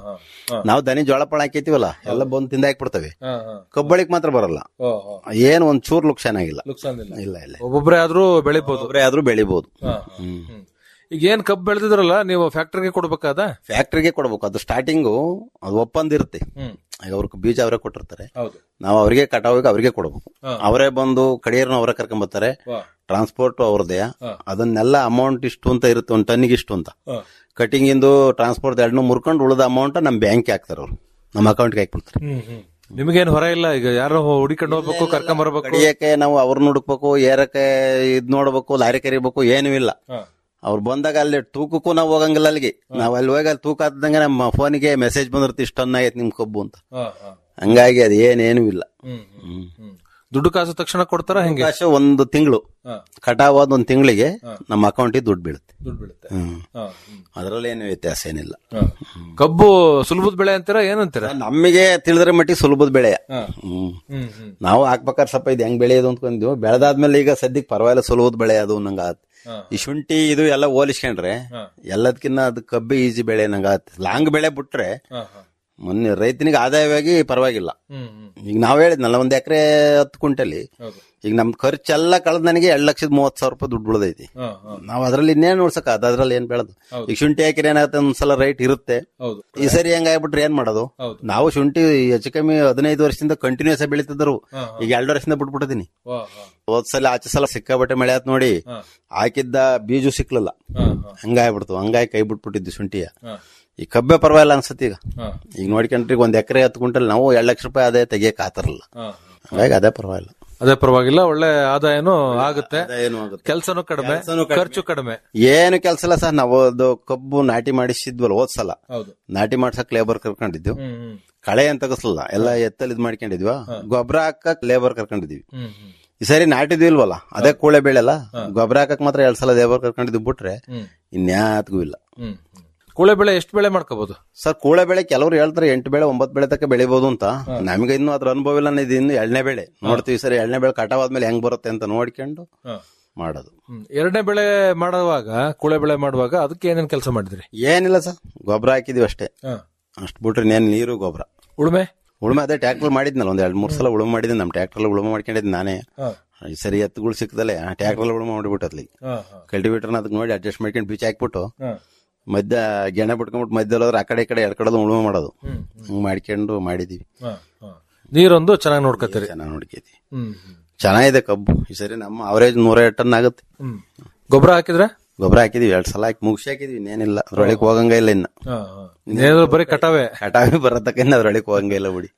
ನಾವು ದನಿ ಜೋಳ ಪಳ ಹಾಕಿರ್ತೀವಲ್ಲ ಎಲ್ಲ ಬಂದು ತಿಂದ ಹಾಕ್ಬಿಡ್ತವೆ ಕಬ್ಬಳಿಕ್ ಮಾತ್ರ ಬರಲ್ಲ ಏನ್ ಒಂದ್ ಚೂರ್ ಲುಕ್ ಚೆನ್ನಾಗಿಲ್ಲ ಲುಕ್ಸಾನ್ ಇಲ್ಲ ಇಲ್ಲ ಇಲ್ಲ ಒಬ್ಬೊಬ್ರೆ ಆದ್ರೂ ಬೆಳಿಬಹುದು ಒಬ್ರೇ ಆದ್ರೂ ಬೆಳಿಬಹುದು ಹ್ಮ್ ಈಗ ಏನ್ ಕಬ್ಬು ಬೆಳೆದಿದ್ರಲ್ಲ ನೀವು ಫ್ಯಾಕ್ಟರಿಗೆ ಕೊಡ್ಬೇಕಾದ ಫ್ಯಾಕ್ಟ್ರಿಗೆ ಕೊಡ್ಬೇಕು ಅದು ಸ್ಟಾರ್ಟಿಂಗು ಅದು ಒಪ್ಪಂದ ಇರುತ್ತೆ ಈಗ ಅವ್ರಿಗೆ ಬೀಜ ಅವರೇ ಕೊಟ್ಟಿರ್ತಾರೆ ಹೌದು ನಾವು ಅವರಿಗೆ ಕಟಾವಿಗೆ ಅವರಿಗೆ ಕೊಡ್ಬೇಕು ಅವರೇ ಬಂದು ಕಡಿಯರ್ನ ಅವರೇ ಕರ್ಕೊಂಡ್ ಬರ್ತಾರೆ ಟ್ರಾನ್ಸ್ಪೋರ್ಟ್ ಅವ್ರದೇ ಅದನ್ನೆಲ್ಲ ಅಮೌಂಟ್ ಇಷ್ಟು ಅಂತ ಇರುತ್ತೆ ಒಂದ್ ಟನ್ನಿಗೆ ಇಷ್ಟು ಅಂತ ಕಟಿಂಗ್ ಇಂದು ಟ್ರಾನ್ಸ್ಪೋರ್ಟ್ ಎರಡ್ನು ಮುರ್ಕೊಂಡು ಉಳಿದ ಅಮೌಂಟ್ ನಮ್ ಬ್ಯಾಂಕ್ ಹಾಕ್ತಾರೆ ಅವ್ರು ನಮ್ಮ ಅಕೌಂಟ್ಗೆ ಹಾಕ್ಬಿಡ್ತಾರೆ ನಿಮಗೇನು ಹೊರ ಇಲ್ಲ ಈಗ ಯಾರೋ ಹುಡಿಕೊಂಡು ಹೋಗ್ಬೇಕು ಕರ್ಕೊಂಡ್ ಬರ್ಬೇಕು ಕಡಿಯಕ್ಕೆ ನಾವು ಅವ್ರನ್ನ ಹುಡುಕ್ಬೇಕು ಏರಕ್ಕೆ ಇದ್ ನೋಡ್ಬೇಕು ಲಾರಿ ಕರಿಬೇಕು ಏನೂ ಇಲ್ಲ ಅವ್ರು ಬಂದಾಗ ಅಲ್ಲಿ ತೂಕಕ್ಕೂ ನಾವು ಹೋಗಂಗಿಲ್ಲ ಅಲ್ಲಿಗೆ ನಾವ್ ಅಲ್ಲಿ ಹೋಗಿ ಅಲ್ಲಿ ತೂಕ ಆದಂಗೆ ನಮ್ಮ ಫೋನಿಗೆ ಮೆಸೇಜ್ ಬಂದಿರುತ್ತೆ ಇಷ್ಟು ಟನ್ ಆಗೈತೆ ನಿಮ್ ಕಬ್ಬು ಅಂತ ಹಂಗಾಗಿ ಅದು ಏನೇನು ಇಲ್ಲ ಹ್ಮ್. ದುಡ್ಡು ಕಾಸು ತಕ್ಷಣ ಕೊಡ್ತಾರ ಹೆಂಗೆ ಅವಕಾಶ ಒಂದು ತಿಂಗಳು ಕಟಾವಾದ ಒಂದ್ ತಿಂಗಳಿಗೆ ನಮ್ಮ ಅಕೌಂಟಿಗೆ ದುಡ್ಡು ಬೀಳುತ್ತೆ ದುಡ್ಡು ಬೀಳುತ್ತೆ ಹ್ಮ್ ಅದ್ರಲ್ಲಿ ಏನು ವ್ಯತ್ಯಾಸ ಏನಿಲ್ಲ ಕಬ್ಬು ಸುಲಭದ ಬೆಳೆ ಅಂತೀರಾ ಏನಂತೀರಾ ನಮಗೆ ತಿಳಿದ್ರೆ ಮಟ್ಟಿಗೆ ಸುಲಭದ ಬೆಳೆ ಹ್ಮ್ ಹ್ಮ್ ಹ್ಮ್ ನಾವು ಹಾಕ್ಬೇಕಾದ್ರೆ ಸ್ವಲ್ಪ ಇದು ಹೆಂಗ್ ಬೆಳೆಯೋದು ಅಂದ್ಕೊಂಡಿದ್ವಿ ಬೆಳೆದಾದ್ಮೇಲೆ ಈಗ ಸದ್ಯಕ್ಕೆ ಪರವಾಗಿಲ್ಲ ಸುಲಭದ ಬೆಳೆ ಅದು ನಂಗ ಆತ್ ಈ ಶುಂಠಿ ಇದು ಎಲ್ಲ ಹೋಲಿಸ್ಕೊಂಡ್ರೆ ಎಲ್ಲದಕ್ಕಿನ್ನ ಅದು ಕಬ್ಬಿ ಈಜಿ ಬೆಳೆ ನಂಗ ಆತ್ ಲಾಂಗ್ ಬೆಳೆ ಬಿಟ್ರೆ ಮೊನ್ನೆ ರೈತನಿಗೆ ಆದಾಯವಾಗಿ ಪರವಾಗಿಲ್ಲ ಹ್ಮ್ ಹ್ಮ್ ಈಗ ನಾವ್ ಹೇಳಿದ್ನಲ್ಲ ಒಂದ್ ಎಕರೆ ಹತ್ತು ಕುಂಟಲಿ ಈಗ ನಮ್ ಖರ್ಚೆಲ್ಲ ಕಳೆದ್ ನನಗೆ ಎರಡ್ ಲಕ್ಷದ ಮೂವತ್ ಸಾವಿರ ರೂಪಾಯಿ ದುಡ್ಡು ಉಳ್ದೈತಿ ನಾವ್ ಅದ್ರಲ್ಲಿ ಇನ್ನೇನ್ ಉಳ್ಸಕ ಅದ್ರಲ್ಲಿ ಏನ್ ಬೆಳೆದು ಈಗ ಶುಂಠಿ ಹಾಕಿದ್ರೆ ಏನಾಗುತ್ತೆ ಒಂದ್ಸಲ ರೈಟ್ ಇರುತ್ತೆ ಹೌದು ಈ ಸರಿ ಹೆಂಗಾಗ್ಬಿಟ್ರೆ ಏನ್ ಮಾಡೋದು ಹೌದು. ನಾವು ಶುಂಠಿ ಹೆಚ್ಚು ಕಮ್ಮಿ ಹದಿನೈದು ವರ್ಷದಿಂದ ಕಂಟಿನ್ಯೂಸ್ ಆಗಿ ಬೆಳೀತಿದ್ರು ಈಗ ಎರಡು ವರ್ಷದಿಂದ ಬಿಟ್ಬಿಟ್ಟಿದೀನಿ ಹೋದ್ ಸಲ ಆಚೆ ಸಲ ಸಿಕ್ಕಾಬಟ್ಟೆ ಮಳೆ ಆತ್ ನೋಡಿ ಹಾಕಿದ್ದ ಬೀಜು ಸಿಕ್ಲಲ್ಲ ಹಂಗಾಗ್ಬಿಡ್ತು ಹಂಗಾಗಿ ಕೈ ಬಿಟ್ಬಿಟ್ಟಿದ್ವಿ ಶುಂಠಿಯ ಈ ಕಬ್ಬೆ ಪರವಾಗಿಲ್ಲ ಅನ್ಸತ್ತೆ ಈಗ ಈಗ ನೋಡ್ಕೊಂಡ್ರೆ ಈಗ ಒಂದ್ ಎಕರೆ ಹತ್ತು ಕ್ವಿಂಟಲ್ ನಾವು ಎರಡ್ ಲಕ್ಷ ರೂಪಾಯಿ ಅದೇ ತೆಗಿಯಕ್ ಆತಾರಲ್ಲ ಹಂಗಾಗಿ ಅದೇ ಪರವಾಗಿಲ್ಲ ಅದೇ ಪರವಾಗಿಲ್ಲ ಒಳ್ಳೆ ಆದಾಯನೂ ಆಗುತ್ತೆ ಏನು ಆಗುತ್ತೆ ಕೆಲಸನೂ ಕಡಿಮೆ ಕೆಲ್ಸನೂ ಕಡಿಮೆ. ಖರ್ಚು ಕಡಿಮೆ ಏನು ಕೆಲಸ ಇಲ್ಲ ಸರ್ ನಾವು ಅದು ಕಬ್ಬು ನಾಟಿ ಮಾಡಿಸಿದ್ವಲ್ಲ ಹೋದ್ ಸಲ ಹೌದು ನಾಟಿ ಮಾಡ್ಸಕ್ ಲೇಬರ್ ಕರ್ಕೊಂಡಿದ್ವಿ ಕಳೆ ಅಂತ ತಗಸ್ಲಲ್ಲ ಎಲ್ಲ ಎತ್ತಲ್ ಇದ್ ಮಾಡ್ಕೊಂಡಿದ್ವಿ ಗೊಬ್ಬರ ಹಾಕಕ್ ಲೇಬರ್ ಕರ್ಕೊಂಡಿದ್ವಿ ಈ ಸರಿ ನಾಟಿದ್ವಿ ಇಲ್ವಲ್ಲ ಅದೇ ಕೂಳೆ ಬೆಳೆಲ್ಲ ಗೊಬ್ಬರ ಹಾಕಕ್ ಮಾತ್ರ ಎರಡ್ ಸಲ ಲೇಬರ್ ಕರ್ಕೊಂಡಿದ್ದು ಬಿಟ್ರೆ ಇನ್ಯಾತ್ಗೂ ಇಲ್ಲ ಕೂಳೆ ಬೆಳೆ ಎಷ್ಟು ಬೆಳೆ ಮಾಡ್ಕೋಬಹುದು ಸರ್ ಕೂಳೆ ಬೆಳೆ ಕೆಲವ್ರು ಹೇಳ್ತಾರೆ ಎಂಟು ಬೆಳೆ ಒಂಬತ್ತು ಬೆಳೆ ತಕ್ಕ ಬೆಳಿಬಹುದು ಅಂತ ನಮಗೆ ಇನ್ನು ಅದ್ರ ಅನುಭವ ಇಲ್ಲ ಇದು ಇನ್ನು ಎಳ್ಳೆ ಬೆಳೆ ನೋಡ್ತೀವಿ ಸರಿ ಎಳ್ಳೆ ಬೆಳೆ ಕಟಾವಾದ್ಮೇಲೆ ಹೆಂಗ್ ಬರುತ್ತೆ ಅಂತ ನೋಡ್ಕೊಂಡು ಮಾಡೋದು ಎರಡನೇ ಬೆಳೆ ಮಾಡುವಾಗ ಕೂಳೆ ಬೆಳೆ ಮಾಡುವಾಗ ಅದಕ್ಕೆ ಏನೇನ್ ಕೆಲಸ ಮಾಡಿದ್ರಿ ಏನಿಲ್ಲ ಸರ್ ಗೊಬ್ಬರ ಹಾಕಿದೀವಿ ಅಷ್ಟೇ ಅಷ್ಟು ಬಿಟ್ರೆ ಇನ್ನೇನ್ ನೀರು ಗೊಬ್ಬರ ಉಳುಮೆ ಉಳುಮೆ ಅದೇ ಟ್ರ್ಯಾಕ್ಟರ್ ಮಾಡಿದ್ನಲ್ಲ ಒಂದ್ ಎರಡ್ ಮೂರ್ ಸಲ ಉಳುಮೆ ಮಾಡಿದ್ದೀನಿ ನಮ್ ಟ್ರ್ಯಾಕ್ಟರ್ ಉಳುಮೆ ಮಾಡ್ಕೊಂಡಿದ್ದು ನಾನೇ ಈ ಸರಿ ಎತ್ತುಗಳು ಸಿಕ್ಕದಲ್ಲೇ ಟ್ರ್ಯಾಕ್ಟರ್ ಉಳುಮೆ ಮಾಡಿಬಿಟ್ಟಲ್ಲಿ ಕಲ್ಟಿವೇಟರ್ನ ಅದಕ್ಕೆ ನೋಡಿ ಅಡ್ಜಸ್ಟ್ ಮಾಡ್ಕೊಂಡು ಬೀಚ್ ಹಾಕ್ಬಿಟ್ಟು ಮಧ್ಯ ಗೆಣೆ ಬಿಟ್ಕೊಂಡ್ಬಿಟ್ಟು ಮಧ್ಯದಲ್ಲಿ ಹೋದ್ರೆ ಆ ಕಡೆ ಈ ಕಡೆ ಎಡ್ಕಡೋದು ಉಳುಮೆ ಮಾಡೋದು ಹಂಗ್ ಮಾಡ್ಕೊಂಡು ಮಾಡಿದೀವಿ ನೀರೊಂದು ಚೆನ್ನಾಗಿ ನೋಡ್ಕೊತೀರಿ ಚೆನ್ನಾಗಿ ನೋಡ್ಕೈತಿ ಚೆನ್ನಾಗಿದೆ ಕಬ್ಬು ಈ ಸರಿ ನಮ್ಮ ಅವರೇಜ್ ನೂರ ಟನ್ ಆಗುತ್ತೆ ಗೊಬ್ಬರ ಹಾಕಿದ್ರೆ ಗೊಬ್ಬರ ಹಾಕಿದೀವಿ ಎರಡ್ ಸಲ ಹಾಕಿ ಮುಗಿಸಿ ಹಾಕಿದೀವಿ ಇನ್ನೇನಿಲ್ಲ ಅದ್ರೊಳಗೆ ಹೋಗಂಗ ಇಲ್ಲ ಇನ್ನ ಇನ್ನೇನಾದ್ರು ಬರೀ ಕಟಾವೆ ಕಟಾವಿ ಬರತಕ್ಕ ಅದ್ರೊಳಗೆ ಹೋಗಂಗ ಇಲ್ಲ ಬಿಡಿ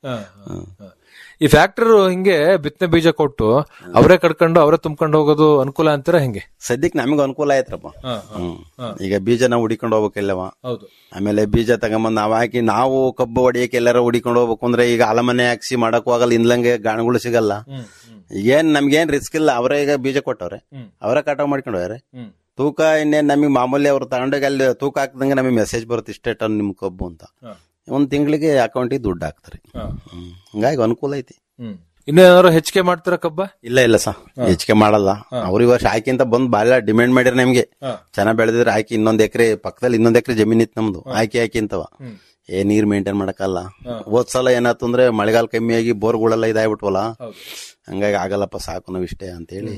ಈ ಫ್ಯಾಕ್ಟರ್ ಹಿಂಗೆ ಬಿತ್ತನೆ ಬೀಜ ಕೊಟ್ಟು ಅವರೇ ಕಡ್ಕೊಂಡು ಅವರೇ ತುಂಬ್ಕೊಂಡು ಹೋಗೋದು ಅನುಕೂಲ ಅಂತೀರಾ ಹೆಂಗೆ ಸದ್ಯಕ್ಕೆ ನಮಗೆ ಅನುಕೂಲ ಆಯ್ತ್ರಪ್ಪ ಹ್ಮ್ ಈಗ ಬೀಜ ನಾವು ಹುಡಿಕೊಂಡು ಹೋಗ್ಬೇಕಿಲ್ಲವ ಹೌದು ಆಮೇಲೆ ಬೀಜ ತಗೊಂಬಂದ್ ನಾವ್ ಹಾಕಿ ನಾವು ಕಬ್ಬು ಹೊಡಿಯಕ್ಕೆ ಎಲ್ಲಾರ ಹುಡಿಕೊಂಡು ಹೋಗ್ಬೇಕು ಅಂದ್ರೆ ಈಗ ಅಲಮನೆ ಹಾಕ್ಸಿ ಮಾಡಕ್ ಹೋಗಲ್ಲ ಇಂದ್ಲಂಗೆ ಗಾಣಗಳು ಸಿಗಲ್ಲ ಈಗೇನ್ ನಮ್ಗೇನ್ ರಿಸ್ಕ್ ಇಲ್ಲ ಅವರೇ ಈಗ ಬೀಜ ಕೊಟ್ಟವ್ರೆ ಅವರೇ ಕಟಾವ್ ಮಾಡ್ಕೊಂಡು ಹೋಗ್ಯಾರೆ ತೂಕ ಇನ್ನೇನ್ ನಮಗೆ ಮಾಮೂಲಿ ಅವ್ರು ತಗೊಂಡೋಗಿ ಅಲ್ಲಿ ತೂಕ ಹಾಕ್ದಂಗೆ ನಮಗೆ ಮೆಸೇಜ್ ಬರುತ್ತೆ ಇಷ್ಟೇ ಟನ್ ನಿಮ್ ಕಬ್ಬು ಅಂತ ಒಂದ್ ತಿಂಗಳಿಗೆ ಅಕೌಂಟಿಗೆ ದುಡ್ಡು ಹಾಕ್ತಾರೆ ಹ್ಮ್. ಹಂಗಾಗಿ ಅನುಕೂಲ ಐತಿ ಇನ್ನೂ ಏನಾದ್ರು ಹೆಚ್ಚಿಗೆ ಮಾಡ್ತೀರಾ ಕಬ್ಬ ಇಲ್ಲ ಇಲ್ಲ ಸರ್ ಹೆಚ್ಚಿಗೆ ಮಾಡಲ್ಲ ಅವ್ರು ಈ ವರ್ಷ ಹಾಕಿ ಅಂತ ಬಂದ್ ಬಾಳ ಡಿಮ್ಯಾಂಡ್ ಮಾಡಿರ ನಮ್ಗೆ ಚೆನ್ನಾಗ್ ಬೆಳೆದಿದ್ರೆ ಹಾಕಿ ಇನ್ನೊಂದ್ ಎಕರೆ ಪಕ್ಕದಲ್ಲಿ ಇನ್ನೊಂದ್ ಎಕರೆ ಜಮೀನ್ ಇತ್ತು ನಮ್ದು ಹಾಕಿ ಹಾಕಿ ಅಂತವ ಏ ನೀರ್ ಮೇಂಟೈನ್ ಮಾಡಕ್ಕಲ್ಲ ಹೋದ್ ಸಲ ಏನಾಯ್ತು ಅಂದ್ರೆ ಮಳೆಗಾಲ ಕಮ್ಮಿಯಾಗಿ ಬೋರ್ಗಳೆಲ್ಲ ಇದಾಗ್ಬಿಟ್ವಲ್ಲ ಹಂಗಾಗಿ ಆಗಲ್ಲಪ್ಪ ಸಾಕು ನಾವ್ ಇಷ್ಟೇ ಅಂತೇಳಿ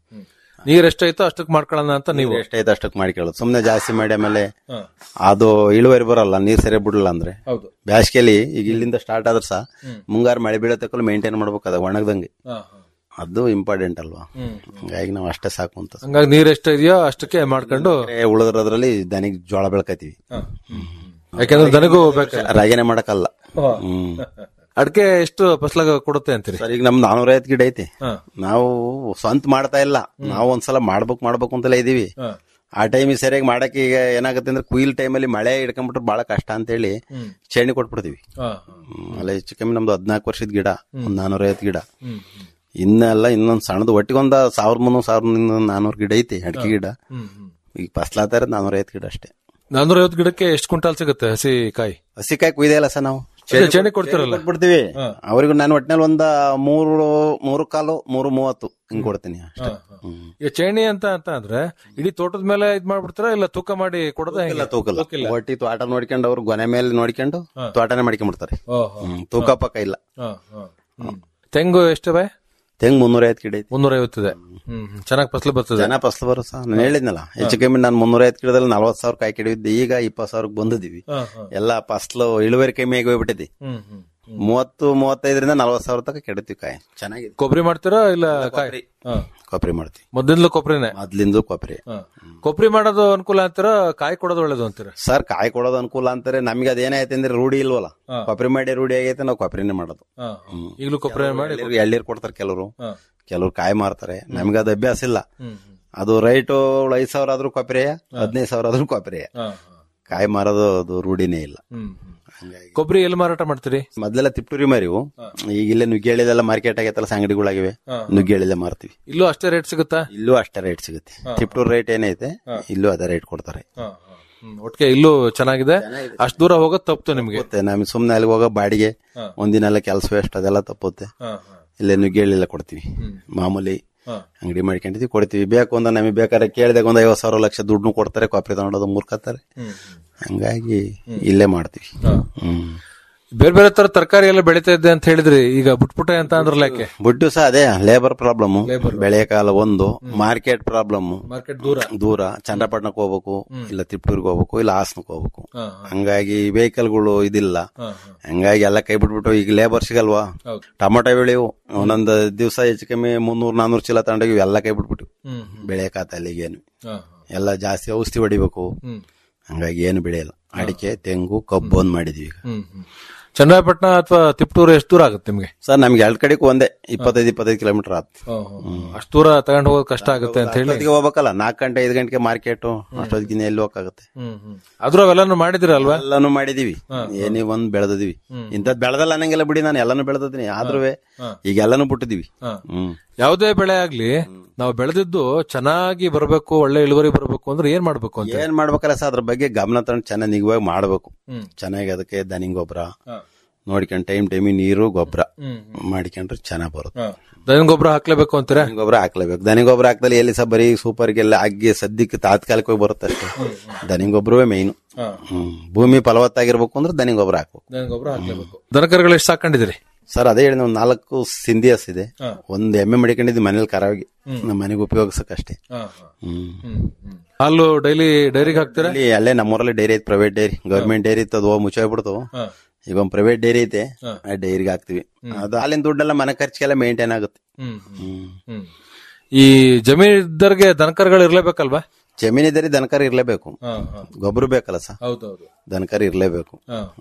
ನೀರ್ ಎಷ್ಟೈತೋ ಅಷ್ಟಕ್ಕೆ ಮಾಡ್ಕೊಳ್ಳೋಣ ಅಂತ ನೀವು ಎಷ್ಟೈತೆ ಅಷ್ಟಕ್ಕೆ ಮಾಡ್ಕೊಳ್ಳೋದು ಸುಮ್ನೆ ಜಾಸ್ತಿ ಮಾಡಿ ಆಮೇಲೆ ಅದು ಇಳುವರಿ ಬರಲ್ಲ ನೀರ್ ಸರಿ ಬಿಡಲ್ಲ ಅಂದ್ರೆ ಹೌದು ಬ್ಯಾಸ್ಗೆಲಿ ಈಗ ಇಲ್ಲಿಂದ ಸ್ಟಾರ್ಟ್ ಆದ್ರ ಸಹ ಮುಂಗಾರು ಮಳೆ ಬೀಳತಕ್ಕೂ ಮೇಂಟೈನ್ ಮಾಡ್ಬೇಕು ಅದ ಒಣಗ್ದಂಗೆ ಅದು ಇಂಪಾರ್ಟೆಂಟ್ ಅಲ್ವಾ ಹಂಗಾಗಿ ನಾವು ಅಷ್ಟೇ ಸಾಕು ಅಂತ ಹಂಗಾಗಿ ನೀರ್ ಎಷ್ಟು ಇದೆಯೋ ಅಷ್ಟಕ್ಕೆ ಮಾಡ್ಕೊಂಡು ಉಳಿದ್ರದ್ರಲ್ಲಿ ದನಿಗ್ ಜೋಳ ಬೆಳ್ಕತೀವಿ ಯಾಕಂದ್ರೆ ದನಗೂ ಬೇಕು ರಾಗಿನೇ ಮಾಡಕ್ಕಲ್ಲ ಹ್ಮ್ ಅಡಿಕೆ ಎಷ್ಟು ಫಸಲಾಗ ಕೊಡುತ್ತೆ ಅಂತೀರಿ ಸರ್ ಈಗ ನಮ್ ನಾನೂರೈವತ್ತು ಗಿಡ ಐತಿ ನಾವು ಸ್ವಂತ ಮಾಡ್ತಾ ಇಲ್ಲ ನಾವು ಒಂದ್ಸಲ ಮಾಡ್ಬೇಕು ಮಾಡ್ಬೇಕು ಅಂತೆಲ್ಲ ಇದೀವಿ ಆ ಟೈಮಿಗೆ ಸರಿಯಾಗಿ ಮಾಡಕ್ಕೆ ಈಗ ಏನಾಗುತ್ತೆ ಅಂದ್ರೆ ಕುಯಿಲ್ ಟೈಮಲ್ಲಿ ಮಳೆ ಹಿಡ್ಕೊಂಡ್ಬಿಟ್ರೆ ಬಹಳ ಕಷ್ಟ ಅಂತೇಳಿ ಚೇಣಿ ಕೊಟ್ಬಿಡ್ತೀವಿ ಹ್ಮ್, ಅಲ್ಲ ಹೆಚ್ಚು ಕಮ್ಮಿ ನಮ್ದು ಹದಿನಾಲ್ಕು ವರ್ಷದ ಗಿಡ ಒಂದ್ ನಾನೂರೈವತ್ತು ಗಿಡ ಇನ್ನೆಲ್ಲ ಇನ್ನೊಂದ್ ಸಣ್ಣದು ಒಟ್ಟಿಗೆ ಒಂದ್ ಸಾವಿರದ ಮುನ್ನೂರು ಸಾವಿರದ ನಾನೂರು ಗಿಡ ಐತಿ ಅಡಿಕೆ ಗಿಡ ಈಗ ಫಸ್ಲಾತ ಇರೋದು ನಾನೂರೈವತ್ತು ಗಿಡ ಅಷ್ಟೇ ನಾನೂರ ಐವತ್ತು ಗಿಡಕ್ಕೆ ಎಷ್ಟು ಕ್ವಿಂಟಾಲ್ ಸಿಗುತ್ತೆ ಹಸಿ ಕಾಯಿ ಹಸಿಕಾಯಿ ಕುಯ್ದೇ ಇಲ್ಲ ಸರ್ ನಾವು ಅದೇ ಚೇಣಿ ಕೊಡ್ತೀರಲ್ಲ ಕೊಟ್ಬಿಡ್ತೀವಿ ಅವ್ರಿಗೂ ನಾನು ಒಟ್ಟಿನಲ್ಲಿ ಒಂದ ಮೂರು ಮೂರು ಕಾಲು ಮೂರು ಮೂವತ್ತು ಹಿಂಗ್ ಕೊಡ್ತೀನಿ ಅಷ್ಟೇ ಹ್ಮ್. ಈಗ ಚೇಣಿ ಅಂತ ಅಂತ ಅಂದ್ರೆ ಇಡೀ ತೋಟದ ಮೇಲೆ ಇದ್ ಮಾಡ್ಬಿಡ್ತಾರ ಇಲ್ಲ ತೂಕ ಮಾಡಿ ಕೊಡೋದ ಇಲ್ಲ ತೂಕಲ್ಲ ಒಟ್ಟಿ ತೋಟ ನೋಡ್ಕೊಂಡು ಅವ್ರು ಗೊನೆ ಮೇಲೆ ನೋಡ್ಕೊಂಡು ತೋಟನೇ ಮಾಡ್ಕೊಂಡ್ಬಿಡ್ತಾರೆ ಹ್ಮ್, ತೂಕ ಪಕ್ಕ ಇಲ್ಲ ತೆಂಗು ಎಷ್ಟವೆ ತೆಂಗ್ ಮುನ್ನೂರೈವತ್ತು ಗಿಡ ಐತಿ ಮುನ್ನೂರ ಐವತ್ತಿದೆ ಹ್ಮ್ ಚೆನ್ನಾಗಿ ಫಸಲು ಬರ್ತದೆ ಜನ ಫಸ್ಲ್ ಬರೋ ಸಹ ನಾನು ಹೇಳಿದ್ನಲ್ಲ ಹೆಚ್ಚು ಕಮ್ಮಿ ನಾನು ಮುನ್ನೂರೈವತ್ತು ಗಿಡದಲ್ಲಿ ನಲ್ವತ್ತು ಸಾವಿರ ಕಾಯಿ ಕೆಡವಿದ್ದೆ ಈಗ ಇಪ್ಪತ್ತು ಸಾವಿರಕ್ಕೆ ಬಂದಿದೀವಿ ಎಲ್ಲ ಫಸ್ಲು ಇಳುವರಿ ಕಮ್ಮಿ ಆಗಿ ಹೋಗ್ಬಿಟ್ಟಿದೆ ಮೂವತ್ತು ಮೂವತ್ತೈದರಿಂದ ನಲ್ವತ್ತು ಸಾವಿರ ತನಕ ಕೆಡತೀವಿ ಕಾಯಿ ಚೆನ್ನಾಗಿದೆ ಕೊಬ್ಬರಿ ಮಾಡ್ತೀರಾ ಇಲ್ಲ ಕಾಯಿ ಕೊಬ್ಬರಿ ಮಾಡ್ತೀವಿ ಮೊದಲಿಂದಲೂ ಕೊಬ್ಬರಿನೇ ಮೊದ್ಲಿಂದು ಕೊಬ್ಬರಿ ಕೊಬ್ಬರಿ ಮಾಡೋದು ಅನುಕೂಲ ಅಂತೀರಾ ಕಾಯಿ ಕೊಡೋದು ಒಳ್ಳೇದು ಅಂತೀರಾ ಸರ್ ಕಾಯಿ ಕೊಡೋದು ಅನುಕೂಲ ಅಂತಾರೆ ನಮ್ಗೆ ಅದೇನಾಯ್ತು ಅಂದ್ರೆ ರೂಢಿ ಇಲ್ವಲ್ಲ ಕೊಬ್ಬರಿ ಮಾಡಿ ರೂಢಿ ಆಗೈತೆ ನಾವು ಕೊಬ್ಬರಿನೇ ಮಾಡೋದು ಹ್ಮ್. ಈಗಲೂ ಕೊಬ್ಬರಿ ಮಾಡಿ ಎಳ್ನೀರು- ಎಳ್ನೀರು ಕೊಡ್ತಾರೆ ಕೆಲವರು ಕೆಲವ್ರು ಕಾಯಿ ಮಾರ್ತಾರೆ ನಮ್ಗೆ ಅದು ಅಭ್ಯಾಸ ಇಲ್ಲ ಅದು ರೈಟು ಐದ್ ಸಾವಿರ ಆದ್ರೂ ಕೊಬ್ಬರಿಯ ಹದಿನೈದು ಸಾವಿರ ಆದ್ರೂ ಕೊಬ್ಬರಿಯ ಕಾಯಿ ಮಾರೋದು ಅದು ರೂಢಿನೇ ಇಲ್ಲ ಹಂಗಾಗಿ ಕೊಬ್ಬರಿ ಎಲ್ಲಿ ಮಾರಾಟ ಮಾಡ್ತೀರಿ ಮೊದ್ಲೆಲ್ಲ ತಿಪ್ಟೂರಿ ಮಾರಿವು ಈಗ ಇಲ್ಲೇ ನುಗ್ಗೇಳಿದೆಲ್ಲ ಮಾರ್ಕೆಟ್ ಆಗೈತಲ್ಲ ಅಂಗಡಿಗಳಾಗಿವೆ ನುಗ್ಗೇಳಿದೆ ಮಾರ್ತೀವಿ ಇಲ್ಲೂ ಅಷ್ಟೇ ರೇಟ್ ಸಿಗುತ್ತಾ ಇಲ್ಲೂ ಅಷ್ಟೇ ರೇಟ್ ಸಿಗುತ್ತೆ ತಿಪ್ಟೂರ್ ರೇಟ್ ಏನೈತೆ ಇಲ್ಲೂ ಅದೇ ರೇಟ್ ಕೊಡ್ತಾರೆ ಹ್ಮ್, ಒಟ್ಟಿಗೆ ಇಲ್ಲೂ ಚೆನ್ನಾಗಿದೆ ಅಷ್ಟು ದೂರ ಹೋಗೋದು ತಪ್ಪು ನಿಮ್ಗೆ ಮತ್ತೆ ನಮ್ಗೆ ಸುಮ್ನೆ ಅಲ್ಲಿಗೆ ಹೋಗೋ ಬಾಡಿಗೆ ಒಂದಿನೆಲ್ಲ ಕೆಲಸ ವೇಸ್ಟ್ ಅದೆಲ್ಲ ತಪ್ಪುತ್ತೆ ಇಲ್ಲೇ ನುಗ್ಗೇಳಿಲ್ಲ ಕೊಡ್ತೀವಿ ಮಾಮೂಲಿ ಅಂಗಡಿ ಮಾಡ್ಕೊಂಡಿದ್ವಿ ಕೊಡ್ತೀವಿ ಬೇಕು ಅಂದ್ರೆ ನಮಗೆ ಬೇಕಾದ್ರೆ ಕೇಳಿದಾಗ ಒಂದ್ ಐವತ್ ಸಾವಿರ ಲಕ್ಷ ದುಡ್ಡು ಕೊಡ್ತಾರೆ ಕಾಪಿ ತಗೊಂಡೋದು ಮುರ್ಕತ್ತಾರೆ ಹಂಗಾಗಿ ಇಲ್ಲೇ ಮಾಡ್ತೀವಿ ಹ್ಮ್ ಬೇರೆ ಬೇರೆ ತರ ತರಕಾರಿ ಎಲ್ಲ ಬೆಳಿತಾ ಇದ್ದೆ ಅಂತ ಹೇಳಿದ್ರಿ ಈಗ ಬಿಟ್ಬಿಟ್ಟೆ ಅಂತ ಅಂದ್ರಲ್ಲ ಯಾಕೆ ಬುಡ್ಡು ಸಹ ಅದೇ ಲೇಬರ್ ಪ್ರಾಬ್ಲಮ್ ಬೆಳೆ ಕಾಲ ಒಂದು ಮಾರ್ಕೆಟ್ ಪ್ರಾಬ್ಲಮ್ ಮಾರ್ಕೆಟ್ ದೂರ ದೂರ ಚನ್ನಪಟ್ಟಣಕ್ಕೆ ಹೋಗ್ಬೇಕು ಇಲ್ಲ ತಿಪ್ಟೂರ್ಗೆ ಹೋಗ್ಬೇಕು ಇಲ್ಲ ಹಾಸನಕ್ಕೆ ಹೋಗ್ಬೇಕು ಹಂಗಾಗಿ ವೆಹಿಕಲ್ಗಳು ಇದಿಲ್ಲ ಹಂಗಾಗಿ ಎಲ್ಲ ಕೈ ಬಿಟ್ಬಿಟ್ಟು ಈಗ ಲೇಬರ್ ಸಿಗಲ್ವಾ ಹೌದು. ಟೊಮೊಟೊ ಬೆಳೆವು ಒಂದೊಂದು ದಿವಸ ಹೆಚ್ಚು ಕಮ್ಮಿ ಮುನ್ನೂರ್ ನಾನೂರು ಚೀಲ ತಗೊಂಡೋಗಿ ಎಲ್ಲ ಕೈ ಬಿಟ್ಬಿಟ್ಟು ಬೆಳೆ ಖಾತೆಯಲ್ಲಿ ಏನು ಎಲ್ಲ ಜಾಸ್ತಿ ಔಷಧಿ ಹೊಡಿಬೇಕು ಹಂಗಾಗಿ ಏನು ಬೆಳೆಯಲ್ಲ ಅಡಿಕೆ ತೆಂಗು ಕಬ್ಬು ಒಂದ್ ಮಾಡಿದ್ವಿ ಈಗ ಚನ್ನರಾಯಪಟ್ಟಣ ಅಥವಾ ತಿಪ್ಟೂರು ಎಷ್ಟು ದೂರ ಆಗುತ್ತೆ ನಿಮ್ಗೆ ಸರ್ ನಮ್ಗೆ ಎರಡು ಕಡೆಗೂ ಒಂದೇ ಇಪ್ಪತ್ತೈದು ಇಪ್ಪತ್ತೈದು ಕಿಲೋಮೀಟರ್ ಆತ್ ಅಷ್ಟು ದೂರ ತಗೊಂಡು ಹೋಗೋದು ಕಷ್ಟ ಆಗುತ್ತೆ ಅಂತ ಹೇಳಿ ಅಷ್ಟೊತ್ತಿಗೆ ಹೋಗ್ಬೇಕಲ್ಲ ನಾಲ್ಕು ಗಂಟೆ ಐದು ಗಂಟೆಗೆ ಮಾರ್ಕೆಟ್ ಅಷ್ಟೊತ್ತಿಗೆ ಎಲ್ಲಿ ಹೋಗಕ್ಕಾಗತ್ತೆ ಆದ್ರೂ ಅವೆಲ್ಲಾನು ಮಾಡಿದಿರಲ್ವಾ ಎಲ್ಲಾನು ಮಾಡಿದೀವಿ ಏನೇ ಒಂದ್ ಬೆಳೆದಿವಿ ಇಂಥದ್ ಬೆಳೆದಲ್ಲ ಅನ್ನಂಗಿಲ್ಲ ಬಿಡಿ ನಾನು ಎಲ್ಲಾನು ಬೆಳೆದಿದ್ದೀನಿ ಆದ್ರೂ ಈಗ ಎಲ್ಲಾನು ಬಿಟ್ಟಿದೀವಿ ಹ್ಮ್ ಯಾವುದೇ ಬೆಳೆ ಆಗ್ಲಿ ನಾವು ಬೆಳೆದಿದ್ದು ಚೆನ್ನಾಗಿ ಬರಬೇಕು ಒಳ್ಳೆ ಇಳುವರಿ ಬರಬೇಕು ಅಂದ್ರೆ ಏನ್ ಮಾಡ್ಬೇಕು ಅಂತ ಏನ್ ಮಾಡ್ಬೇಕಲ್ಲ ಸರ್ ಅದ್ರ ಬಗ್ಗೆ ಗಮನ ತಗೊಂಡು ಚೆನ್ನಾಗಿ ನಿಗವಾಗಿ ಮಾಡ್ಬೇಕು ಚೆನ್ನಾಗಿ ಅದಕ್ಕೆ ದನಿ ಗೊಬ್ಬರ ನೋಡ್ಕೊಂಡು ಟೈಮ್ ಟೈಮಿಗೆ ನೀರು ಗೊಬ್ಬರ ಮಾಡ್ಕೊಂಡ್ರೆ ಚೆನ್ನಾಗ್ ಬರುತ್ತೆ ದನ ಗೊಬ್ಬರ ಹಾಕ್ಲೇಬೇಕು ಅಂತೀರಾ ದನಿ ಗೊಬ್ಬರ ಹಾಕ್ಲೇಬೇಕು ದನಿ ಗೊಬ್ಬರ ಹಾಕ್ದಲ್ಲಿ ಎಲ್ಲಿ ಸಹ ಬರೀ ಸೂಪರ್ಗೆಲ್ಲ ಆಗಿ ಸದ್ಯಕ್ಕೆ ತಾತ್ಕಾಲಿಕವಾಗಿ ಬರುತ್ತೆ ಅಷ್ಟೇ ದನಿ ಗೊಬ್ಬರವೇ ಮೇಯ್ನು ಹ್ಮ್ ಭೂಮಿ ಫಲವತ್ತಾಗಿರ್ಬೇಕು ಅಂದ್ರೆ ದನಿ ಗೊಬ್ಬರ ಹಾಕ್ಬೇಕು ದನ ಗೊಬ್ಬರ ಹಾಕ್ಲೇಬೇಕು ದನಕರುಗಳು ಎಷ್ಟು ಸಾಕೊಂಡಿದ್ದೀರಿ ಸರ್ ಅದೇ ಹೇಳಿ ಒಂದು ನಾಲ್ಕು ಸಿಂಧಿ ಹಸ್ ಇದೆ ಒಂದ್ ಎಮ್ಮೆ ಮಡಿಕೊಂಡಿದ್ದು ಮನೇಲಿ ಕರಾವಾಗಿ ನಮ್ಮ ಮನೆಗೆ ಉಪಯೋಗಿಸಕ್ಕಷ್ಟೇ ಹ್ಮ್ ಹಾಲು ಡೈಲಿ ಡೈರಿಗೆ ಹಾಕ್ತೀರಾ ಅಲ್ಲಿ ಅಲ್ಲೇ ನಮ್ಮೂರಲ್ಲಿ ಡೈರಿ ಐತೆ ಪ್ರೈವೇಟ್ ಡೈರಿ ಗೌರ್ಮೆಂಟ್ ಡೈರಿ ಇತ್ತು ಅದು ಮುಚ್ಚೋಗ್ಬಿಡ್ತು ಈಗ ಒಂದ್ ಪ್ರೈವೇಟ್ ಡೈರಿ ಐತೆ ಆ ಡೈರಿಗೆ ಹಾಕ್ತಿವಿ ಅದು ಅಲ್ಲಿನ ದುಡ್ಡೆಲ್ಲ ಮನೆ ಖರ್ಚಿಗೆಲ್ಲ ಮೇಂಟೈನ್ ಆಗುತ್ತೆ ಹ್ಮ್ ಈ ಜಮೀನಿದ್ದರಿಗೆ ದನಕರುಗಳು ಇರ್ಲೇಬೇಕಲ್ವಾ ಜಮೀನಿದ್ದರೆ ದನಕರ ಇರ್ಲೇಬೇಕು ಗೊಬ್ಬರ ಬೇಕಲ್ಲ ಸರ್ ಹೌದೌದು ದನಕರ ಇರ್ಲೇಬೇಕು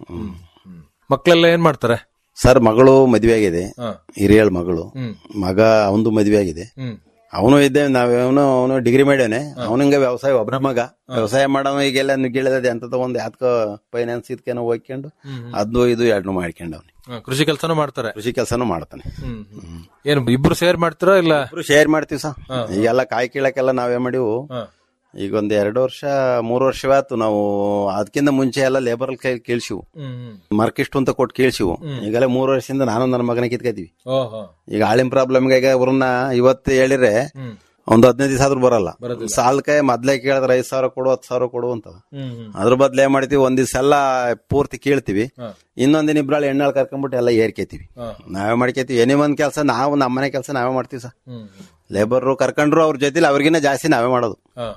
ಮಕ್ಕಳೆಲ್ಲ ಏನ್ ಮಾಡ್ತಾರೆ ಸರ್ ಮಗಳು ಮದ್ವೆ ಆಗಿದೆ ಹಿರಿಯಳ ಮಗಳು ಮಗ ಅವಂದು ಮದ್ವೆ ಆಗಿದೆ ಅವನು ಇದ್ದೆ ನಾವೇವನು ಅವನು ಡಿಗ್ರಿ ಮಾಡ್ಯಾನೆ ಅವನಿಂಗ ವ್ಯವಸಾಯ ಒಬ್ಬನ ಮಗ ವ್ಯವಸಾಯ ಮಾಡವ ಈಗೆಲ್ಲ ನುಗ್ಗಿಳದೆ ಅಂತ ತಗೊಂಡ್ ಯಾತ್ಕ ಫೈನಾನ್ಸ್ ಇದಕ್ಕೇನೋ ಹೋಗ್ಕೊಂಡು ಅದ್ನು ಇದು ಎರಡ್ನು ಮಾಡ್ಕೊಂಡು ಅವ್ನಿ ಹ, ಕೃಷಿ ಕೆಲಸನೂ ಮಾಡ್ತಾರೆ ಕೃಷಿ ಕೆಲಸನೂ ಮಾಡ್ತಾನೆ ಏನು ಇಬ್ರು ಸೇರ್ ಮಾಡ್ತೀರಾ ಇಲ್ಲ ಇಬ್ರು ಶೇರ್ ಮಾಡ್ತೀವಿ ಸರ್ ಈಗೆಲ್ಲ ಕಾಯಿ ಕೀಳಕ್ಕೆಲ್ಲ ನಾವೇ ಮಾಡಿವು ಈಗ ಒಂದ್ ಎರಡು ವರ್ಷ ಮೂರು ವರ್ಷವಾತು ನಾವು ಅದಕ್ಕಿಂತ ಮುಂಚೆ ಎಲ್ಲ ಲೇಬರ್ ಕೈ ಕೇಳ್ಸಿವು ಮರ್ಕಿಷ್ಟು ಅಂತ ಕೊಟ್ಟು ಕೇಳ್ಸಿವು ಈಗಲೇ ಮೂರು ವರ್ಷದಿಂದ ನಾನು ನನ್ನ ಮಗನ ಕಿತ್ಕತೀವಿ ಈಗ ಆಳಿನ ಪ್ರಾಬ್ಲಮ್ ಈಗ ಅವ್ರನ್ನ ಇವತ್ತು ಹೇಳಿದ್ರೆ ಒಂದ್ ಹದಿನೈದು ದಿವಸ ಆದ್ರೂ ಬರಲ್ಲ ಸಾಲಕ್ಕೆ ಮೊದ್ಲೇ ಕೇಳಿದ್ರೆ ಐದ್ ಸಾವಿರ ಕೊಡು ಹತ್ತು ಸಾವಿರ ಕೊಡು ಅಂತ ಅದ್ರ ಬದ್ಲು ಏನ್ ಮಾಡ್ತೀವಿ ಒಂದ್ ದಿವ್ಸ ಎಲ್ಲ ಪೂರ್ತಿ ಕೇಳ್ತೀವಿ ಇನ್ನೊಂದಿನ ಇಬ್ರಾಳು ಎಣ್ಣಾಳ್ ಕರ್ಕೊಂಡ್ಬಿಟ್ಟು ಎಲ್ಲ ಏರ್ಕೇತೀವಿ ನಾವೇ ಮಾಡ್ಕೇತೀವಿ ಏನೇ ಒಂದ್ ಕೆಲಸ ನಾವು ನಮ್ಮ ಮನೆ ಕೆಲಸ ನಾವೇ ಮಾಡ್ತೀವಿ ಸರ್ ಲೇಬರ್ ಕರ್ಕೊಂಡ್ರು ಅವ್ರ ಜೊತೆಲಿ ಅವ್ರಿಗಿನ್ನ ಜಾಸ್ತಿ ನಾವೇ ಮಾಡೋದು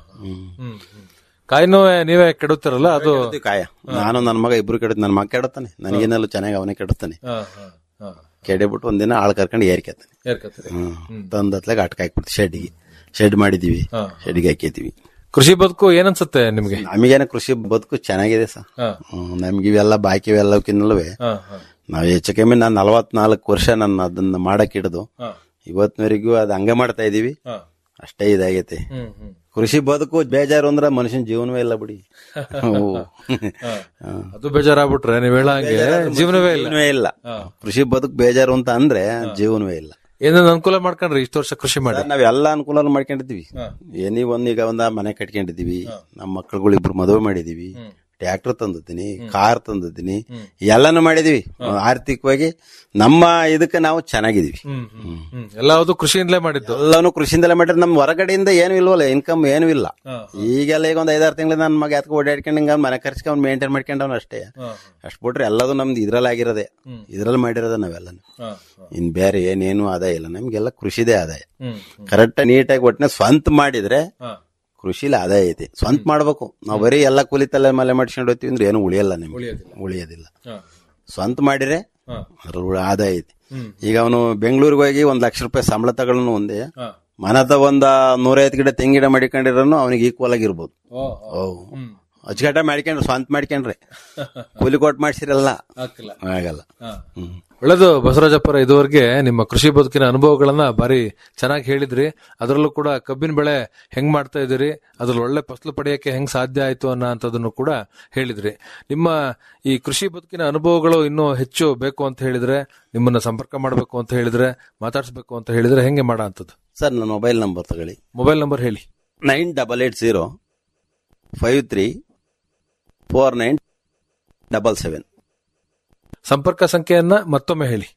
ಕಾಯಿನೂ ನೀವೇ ಕೆಡುತ್ತೀರಲ್ಲ ಅದು ಕೆಡುತ್ತೀವಿ ಕಾಯ ನಾನು ನನ್ನ ಮಗ ಇಬ್ರು ಕೆಡುತ್ತೆ ನನ್ನ ಮಗ ಕೆಡುತ್ತಾನೆ ನನಗೇನಲ್ಲೂ ಚೆನ್ನಾಗಿ ಅವನೇ ಕೆಡುತ್ತಾನೆ ಕೆಡಿಬಿಟ್ಟು ಒಂದಿನ ಆಳ್ ಕರ್ಕೊಂಡು ಏರ್ಕೇತಾನೆ ಹ್ಮ್ ತಂದತ್ಲಾಗ ಅಟ್ಕ ಹಾಕ್ಬಿಡ್ತೀವಿ ಶೆಡ್ಗೆ ಶೆಡ್ ಮಾಡಿದೀವಿ ಶೆಡ್ಗೆ ಹಾಕಿದೀವಿ ಕೃಷಿ ಬದುಕು ಏನನ್ಸುತ್ತೆ ನಿಮ್ಗೆ ನಮಗೇನ ಕೃಷಿ ಬದುಕು ಚೆನ್ನಾಗಿದೆ ಸರ್ ನಮ್ಗೆ ಇವೆಲ್ಲ ಬಾಕಿ ಇವೆಲ್ಲಕ್ಕಿನ್ನಲ್ವೇ ನಾವ್ ಹೆಚ್ಚು ಕಮ್ಮಿ ನಾನು ನಲವತ್ನಾಲ್ಕು ವರ್ಷ ನನ್ನ ಅದನ್ನ ಮಾಡಕ್ ಹಿಡಿದು ಇವತ್ತಿನವರೆಗೂ ಅದ್ ಹಂಗೆ ಮಾಡ್ತಾ ಇದೀವಿ ಅಷ್ಟೇ ಇದಾಗೈತೆ ಕೃಷಿ ಬದುಕು ಬೇಜಾರು ಅಂದ್ರೆ ಮನುಷ್ಯನ ಜೀವನವೇ ಇಲ್ಲ ಬಿಡಿ ಹ್ಞೂ. ಹಾ. ಅದು ಬೇಜಾರಾಗ್ಬಿಟ್ರೆ ನೀವ್ ಹೇಳಂಗೆ ಜೀವನವೇ ಇಲ್ಲ ಜೀವನವೇ ಇಲ್ಲ ಕೃಷಿ ಬದುಕು ಬೇಜಾರು ಅಂತ ಅಂದ್ರೆ ಜೀವನವೇ ಇಲ್ಲ ಏನೇನ್ ಅನುಕೂಲ ಮಾಡ್ಕೊಂಡ್ರಿ ಇಷ್ಟು ವರ್ಷ ಕೃಷಿ ಮಾಡಿ ನಾವ್ ಎಲ್ಲಾ ಅನುಕೂಲ ಮಾಡ್ಕೊಂಡಿದೀವಿ ಏನಿ ಒಂದ್ ಈಗ ಒಂದ ಮನೆ ಕಟ್ಕೊಂಡಿದೀವಿ ನಮ್ಮ ಮಕ್ಕಳುಗಳು ಇಬ್ರು ಮದುವೆ ಮಾಡಿದೀವಿ ಟ್ರ್ಯಾಕ್ಟರ್ ತಂದಿದ್ದೀನಿ ಕಾರ್ ತಂದಿದ್ದೀನಿ ಎಲ್ಲಾನು ಮಾಡಿದೀವಿ ಆರ್ಥಿಕವಾಗಿ ನಮ್ಮ ಇದಕ್ಕೆ ನಾವು ಚೆನ್ನಾಗಿದೀವಿ ಹ್ಮ್. ಎಲ್ಲಾವುದು ಕೃಷಿಯಿಂದಲೇ ಮಾಡಿದ್ದು ಎಲ್ಲಾನು ಕೃಷಿಯಿಂದಲೇ ಮಾಡಿದ್ರೆ ನಮ್ ಹೊರಗಡೆಯಿಂದ ಏನು ಇಲ್ವಲ್ಲ ಇನ್ಕಮ್ ಏನು ಇಲ್ಲ ಈಗೆಲ್ಲ ಈಗ ಒಂದ್ ಐದಾರು ತಿಂಗಳು ನನ್ನ ಮಗ ಯಾತ್ಕ ಓಡಾಡ್ಕೊಂಡು ಹಿಂಗ ಮನೆ ಖರ್ಚಿಗೆ ಅವ್ನು ಮೇಂಟೈನ್ ಮಾಡ್ಕೊಂಡವ್ನು ಅಷ್ಟೇ ಅಷ್ಟ್ ಬಿಟ್ರೆ ಎಲ್ಲದು ನಮ್ದು ಇದ್ರಲ್ಲಿ ಆಗಿರೋದೆ ಇದ್ರಲ್ಲಿ ಮಾಡಿರೋದ ನಾವೆಲ್ಲನು ಇನ್ ಬೇರೆ ಏನೇನು ಆದಾಯ ಇಲ್ಲ ನಮ್ಗೆಲ್ಲ ಕೃಷಿದೇ ಆದಾಯ ಕರೆಕ್ಟ್ ನೀಟಾಗಿ ಒಟ್ಟಿನ ಸ್ವಂತ ಮಾಡಿದ್ರೆ ಕೃಷಿಲಿ ಆದಾಯ ಐತಿ ಸ್ವಂತ ಮಾಡ್ಬೇಕು ನಾವು ಬರೀ ಎಲ್ಲ ಕೂಲಿ ತಲೆ ಮಲೆ ಮಾಡ್ಕೊಂಡು ಹೋಗ್ತೀವಿ ಅಂದ್ರೆ ಏನು ಉಳಿಯಲ್ಲ ನಿಮ್ಗೆ ಉಳಿಯೋದಿಲ್ಲ ಸ್ವಂತ ಮಾಡಿದ್ರೆ ಅದ್ರ ಆದಾಯ ಐತಿ ಈಗ ಅವನು ಬೆಂಗಳೂರಿಗೆ ಹೋಗಿ ಒಂದ್ ಲಕ್ಷ ರೂಪಾಯಿ ಸಂಬಳ ತಗೊಳ್ಳೋನು ಒಂದೇ ಮನದ ಒಂದ ನೂರೈವತ್ತು ಗಿಡ ತೆಂಗಿನ ಗಿಡ ಮಾಡಿಕೊಂಡಿರೋನು ಅವನಿಗೆ ಈಕ್ವಲ್ ಆಗಿರ್ಬೋದು ಓ ಅಚ್ಚುಕಟ್ಟ ಮಾಡ್ಕೊಂಡ್ರೆ ಸ್ವಂತ ಮಾಡ್ಕೊಂಡ್ರೆ ಕೂಲಿ ಕೊಟ್ಟು ಮಾಡ್ಸಿರಲ್ಲ ಆಗಲ್ಲ ಹ್ಮ್ ಒಳ್ಳೇದು ಬಸವರಾಜಪ್ಪರ ಇದುವರೆಗೆ ನಿಮ್ಮ ಕೃಷಿ ಬದುಕಿನ ಅನುಭವಗಳನ್ನ ಬಾರಿ ಚೆನ್ನಾಗಿ ಹೇಳಿದ್ರಿ ಅದರಲ್ಲೂ ಕೂಡ ಕಬ್ಬಿನ ಬೆಳೆ ಹೆಂಗ್ ಮಾಡ್ತಾ ಇದೀರಿ ಅದ್ರಲ್ಲಿ ಒಳ್ಳೆ ಫಸಲು ಪಡೆಯಕ್ಕೆ ಹೆಂಗ್ ಸಾಧ್ಯ ಆಯ್ತು ಅನ್ನೋ ಅಂತದನ್ನು ಕೂಡ ಹೇಳಿದ್ರಿ ನಿಮ್ಮ ಈ ಕೃಷಿ ಬದುಕಿನ ಅನುಭವಗಳು ಇನ್ನೂ ಹೆಚ್ಚು ಬೇಕು ಅಂತ ಹೇಳಿದ್ರೆ ನಿಮ್ಮನ್ನ ಸಂಪರ್ಕ ಮಾಡಬೇಕು ಅಂತ ಹೇಳಿದ್ರೆ ಮಾತಾಡಿಸ್ಬೇಕು ಅಂತ ಹೇಳಿದ್ರೆ ಹೆಂಗೆ ಮಾಡೋ ಅಂತದ್ದು ಸರ್ ನನ್ನ ಮೊಬೈಲ್ ನಂಬರ್ ತಗೊಳ್ಳಿ ಮೊಬೈಲ್ ನಂಬರ್ ಹೇಳಿ nine double eight zero five three four nine double seven ಸಂಪರ್ಕ ಸಂಖ್ಯೆಯನ್ನ ಮತ್ತೊಮ್ಮೆ ಹೇಳಿ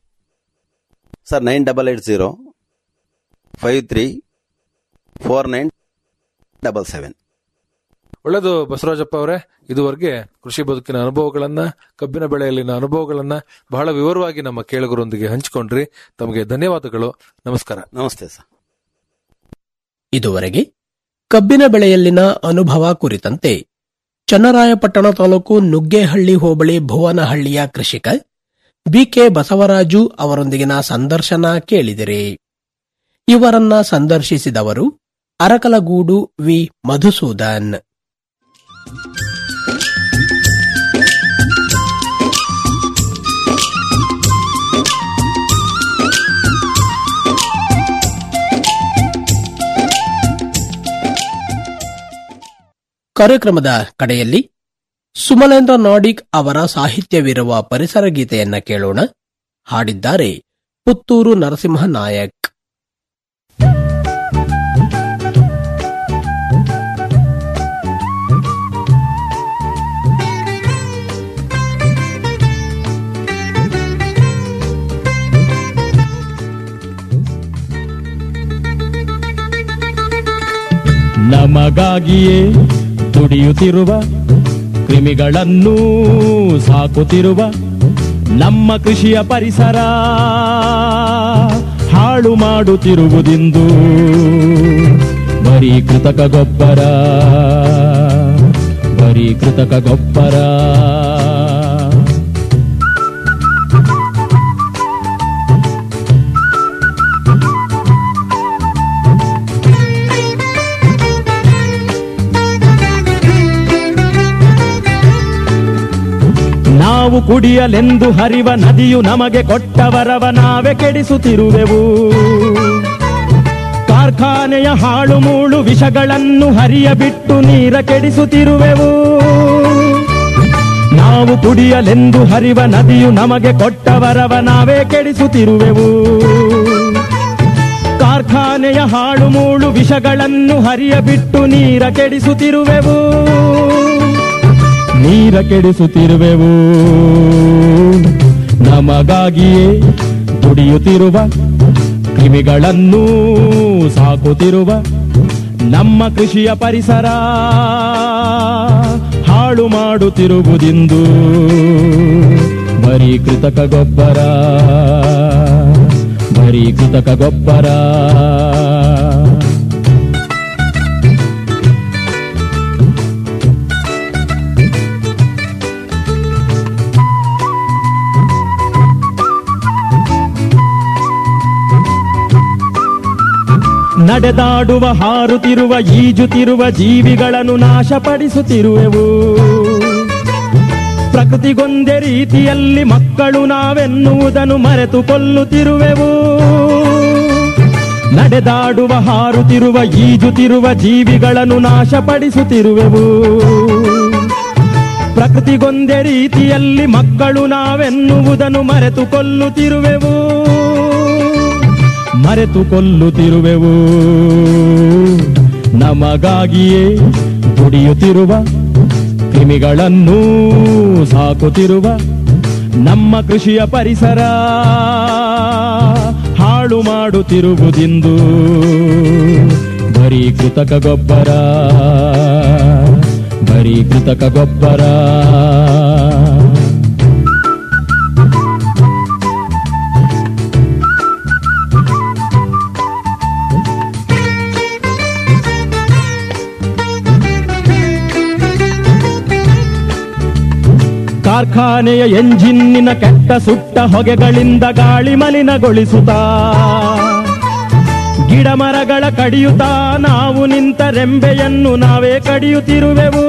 sir nine double eight zero five three four nine double seven ಒಳ್ಳೆದು ಬಸವರಾಜಪ್ಪ ಅವರೇ ಇದುವರೆಗೆ ಕೃಷಿ ಬದುಕಿನ ಅನುಭವಗಳನ್ನ ಕಬ್ಬಿನ ಬೆಳೆಯಲ್ಲಿನ ಅನುಭವಗಳನ್ನ ಬಹಳ ವಿವರವಾಗಿ ನಮ್ಮ ಕೇಳುಗರೊಂದಿಗೆ ಹಂಚಿಕೊಂಡ್ರಿ ತಮಗೆ ಧನ್ಯವಾದಗಳು ನಮಸ್ಕಾರ ನಮಸ್ತೆ ಸರ್ ಇದುವರೆಗೆ ಕಬ್ಬಿನ ಬೆಳೆಯಲ್ಲಿನ ಅನುಭವ ಕುರಿತಂತೆ ಚನ್ನರಾಯಪಟ್ಟಣ ತಾಲೂಕು ನುಗ್ಗೇಹಳ್ಳಿ ಹೋಬಳಿ ಭುವನಹಳ್ಳಿಯ ಕೃಷಿಕ ಬಿಕೆ ಬಸವರಾಜು ಅವರೊಂದಿಗಿನ ಸಂದರ್ಶನ ಕೇಳಿದಿರಿ ಇವರನ್ನ ಸಂದರ್ಶಿಸಿದವರು ಅರಕಲಗೂಡು ವಿ ಮಧುಸೂದನ್ ಕಾರ್ಯಕ್ರಮದ ಕಡೆಯಲ್ಲಿ ಸುಮಲೇಂದ್ರ ನಾಡಿಗ್ ಅವರ ಸಾಹಿತ್ಯವಿರುವ ಪರಿಸರ ಗೀತೆಯನ್ನ ಕೇಳೋಣ ಹಾಡಿದ್ದಾರೆ ಪುತ್ತೂರು ನರಸಿಂಹ ನಾಯಕ್ ನಮಗಾಗಿಯೇ ದುಡಿಯುತ್ತಿರುವ ಕ್ರಿಮಿಗಳನ್ನು ಸಾಕುತ್ತಿರುವ ನಮ್ಮ ಕೃಷಿಯ ಪರಿಸರ ಹಾಳು ಮಾಡುತ್ತಿರುವುದೆಂದು ಬರೀ ಕೃತಕ ಗೊಬ್ಬರ ಬರೀ ಕೃತಕ ಗೊಬ್ಬರ ನಾವು ಕುಡಿಯಲೆಂದು ಹರಿವ ನದಿಯು ನಮಗೆ ಕೊಟ್ಟವರವ ನಾವೇ ಕೆಡಿಸುತ್ತಿರುವೆವು ಕಾರ್ಖಾನೆಯ ಹಾಳು ಮೂಳು ವಿಷಗಳನ್ನು ಹರಿಯ ಬಿಟ್ಟು ನೀರ ಕೆಡಿಸುತ್ತಿರುವೆವು ನಾವು ಕುಡಿಯಲೆಂದು ಹರಿವ ನದಿಯು ನಮಗೆ ಕೊಟ್ಟವರವ ನಾವೇ ಕೆಡಿಸುತ್ತಿರುವೆವು ಕಾರ್ಖಾನೆಯ ಹಾಳು ಮೂಳು ವಿಷಗಳನ್ನು ಹರಿಯ ಬಿಟ್ಟು ನೀರ ಕೆಡಿಸುತ್ತಿರುವೆವು ನೀರ ಕೆಡಿಸುತ್ತಿರುವೆವು ನಮಗಾಗಿಯೇ ದುಡಿಯುತ್ತಿರುವ ಕ್ರಿಮಿಗಳನ್ನು ಸಾಕುತ್ತಿರುವ ನಮ್ಮ ಕೃಷಿಯ ಪರಿಸರ ಹಾಳು ಮಾಡುತ್ತಿರುವುದೆಂದು ಬರೀ ಕೃತಕ ಗೊಬ್ಬರ ಬರೀ ಕೃತಕ ಗೊಬ್ಬರ ನಡೆದಾಡುವ ಹಾರುತ್ತಿರುವ ಈಜುತ್ತಿರುವ ಜೀವಿಗಳನ್ನು ನಾಶಪಡಿಸುತ್ತಿರುವೆವು ಪ್ರಕೃತಿಗೊಂದೇ ರೀತಿಯಲ್ಲಿ ಮಕ್ಕಳು ನಾವೆನ್ನುವುದನ್ನು ಮರೆತು ಕೊಲ್ಲುತ್ತಿರುವೆವು ನಡೆದಾಡುವ ಹಾರುತ್ತಿರುವ ಈಜುತ್ತಿರುವ ಜೀವಿಗಳನ್ನು ನಾಶಪಡಿಸುತ್ತಿರುವೆವು ಪ್ರಕೃತಿಗೊಂದೇ ರೀತಿಯಲ್ಲಿ ಮಕ್ಕಳು ನಾವೆನ್ನುವುದನ್ನು ಮರೆತು ಕೊಲ್ಲುತ್ತಿರುವೆವು ಮರೆತು ಕೊಲ್ಲುತ್ತಿರುವೆವು ನಮಗಾಗಿಯೇ ದುಡಿಯುತ್ತಿರುವ ಕ್ರಿಮಿಗಳನ್ನು ಸಾಕುತ್ತಿರುವ ನಮ್ಮ ಕೃಷಿಯ ಪರಿಸರ ಹಾಳು ಮಾಡುತ್ತಿರುವುದೆಂದು ಬರೀ ಕೃತಕ ಗೊಬ್ಬರ ಬರೀ ಕೃತಕ ಗೊಬ್ಬರ ಕಾರ್ಖಾನೆಯ ಎಂಜಿನ್ನಿನ ಕೆಟ್ಟ ಸುಟ್ಟ ಹೊಗೆಗಳಿಂದ ಗಾಳಿ ಮಲಿನಗೊಳಿಸುತ್ತಾ ಗಿಡ ಮರಗಳ ಕಡಿಯುತ್ತಾ ನಾವು ನಿಂತ ರೆಂಬೆಯನ್ನು ನಾವೇ ಕಡಿಯುತ್ತಿರುವೆವು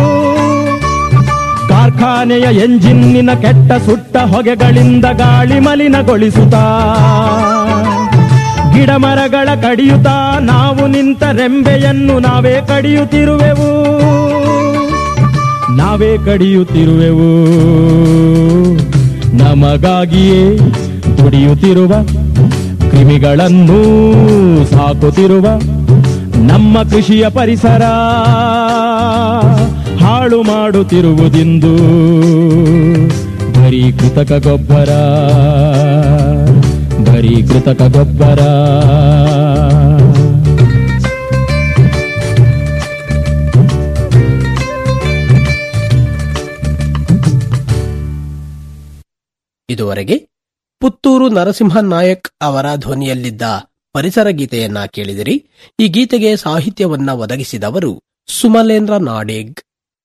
ಕಾರ್ಖಾನೆಯ ಎಂಜಿನ್ನಿನ ಕೆಟ್ಟ ಸುಟ್ಟ ಹೊಗೆಗಳಿಂದ ಗಾಳಿ ಮಲಿನಗೊಳಿಸುತ್ತಾ ಗಿಡ ಮರಗಳ ಕಡಿಯುತ್ತಾ ನಾವು ನಿಂತ ರೆಂಬೆಯನ್ನು ನಾವೇ ಕಡಿಯುತ್ತಿರುವೆವು ನಾವೇ ಕಡಿಯುತ್ತಿರುವೆವು ನಮಗಾಗಿಯೇ ದುಡಿಯುತ್ತಿರುವ ಕ್ರಿಮಿಗಳನ್ನು ಸಾಕುತ್ತಿರುವ ನಮ್ಮ ಕೃಷಿಯ ಪರಿಸರ ಹಾಳು ಮಾಡುತ್ತಿರುವುದೆಂದು ಬರೀ ಕೃತಕ ಗೊಬ್ಬರ ಬರೀ ಕೃತಕ ಗೊಬ್ಬರ ಇದುವರೆಗೆ ಪುತ್ತೂರು ನರಸಿಂಹ ನಾಯಕ್ ಅವರ ಧ್ವನಿಯಲ್ಲಿದ್ದ ಪರಿಸರ ಗೀತೆಯನ್ನ ಕೇಳಿದಿರಿ ಈ ಗೀತೆಗೆ ಸಾಹಿತ್ಯವನ್ನ ಒದಗಿಸಿದವರು ಸುಮಲೇಂದ್ರ ನಾಡೇಗ್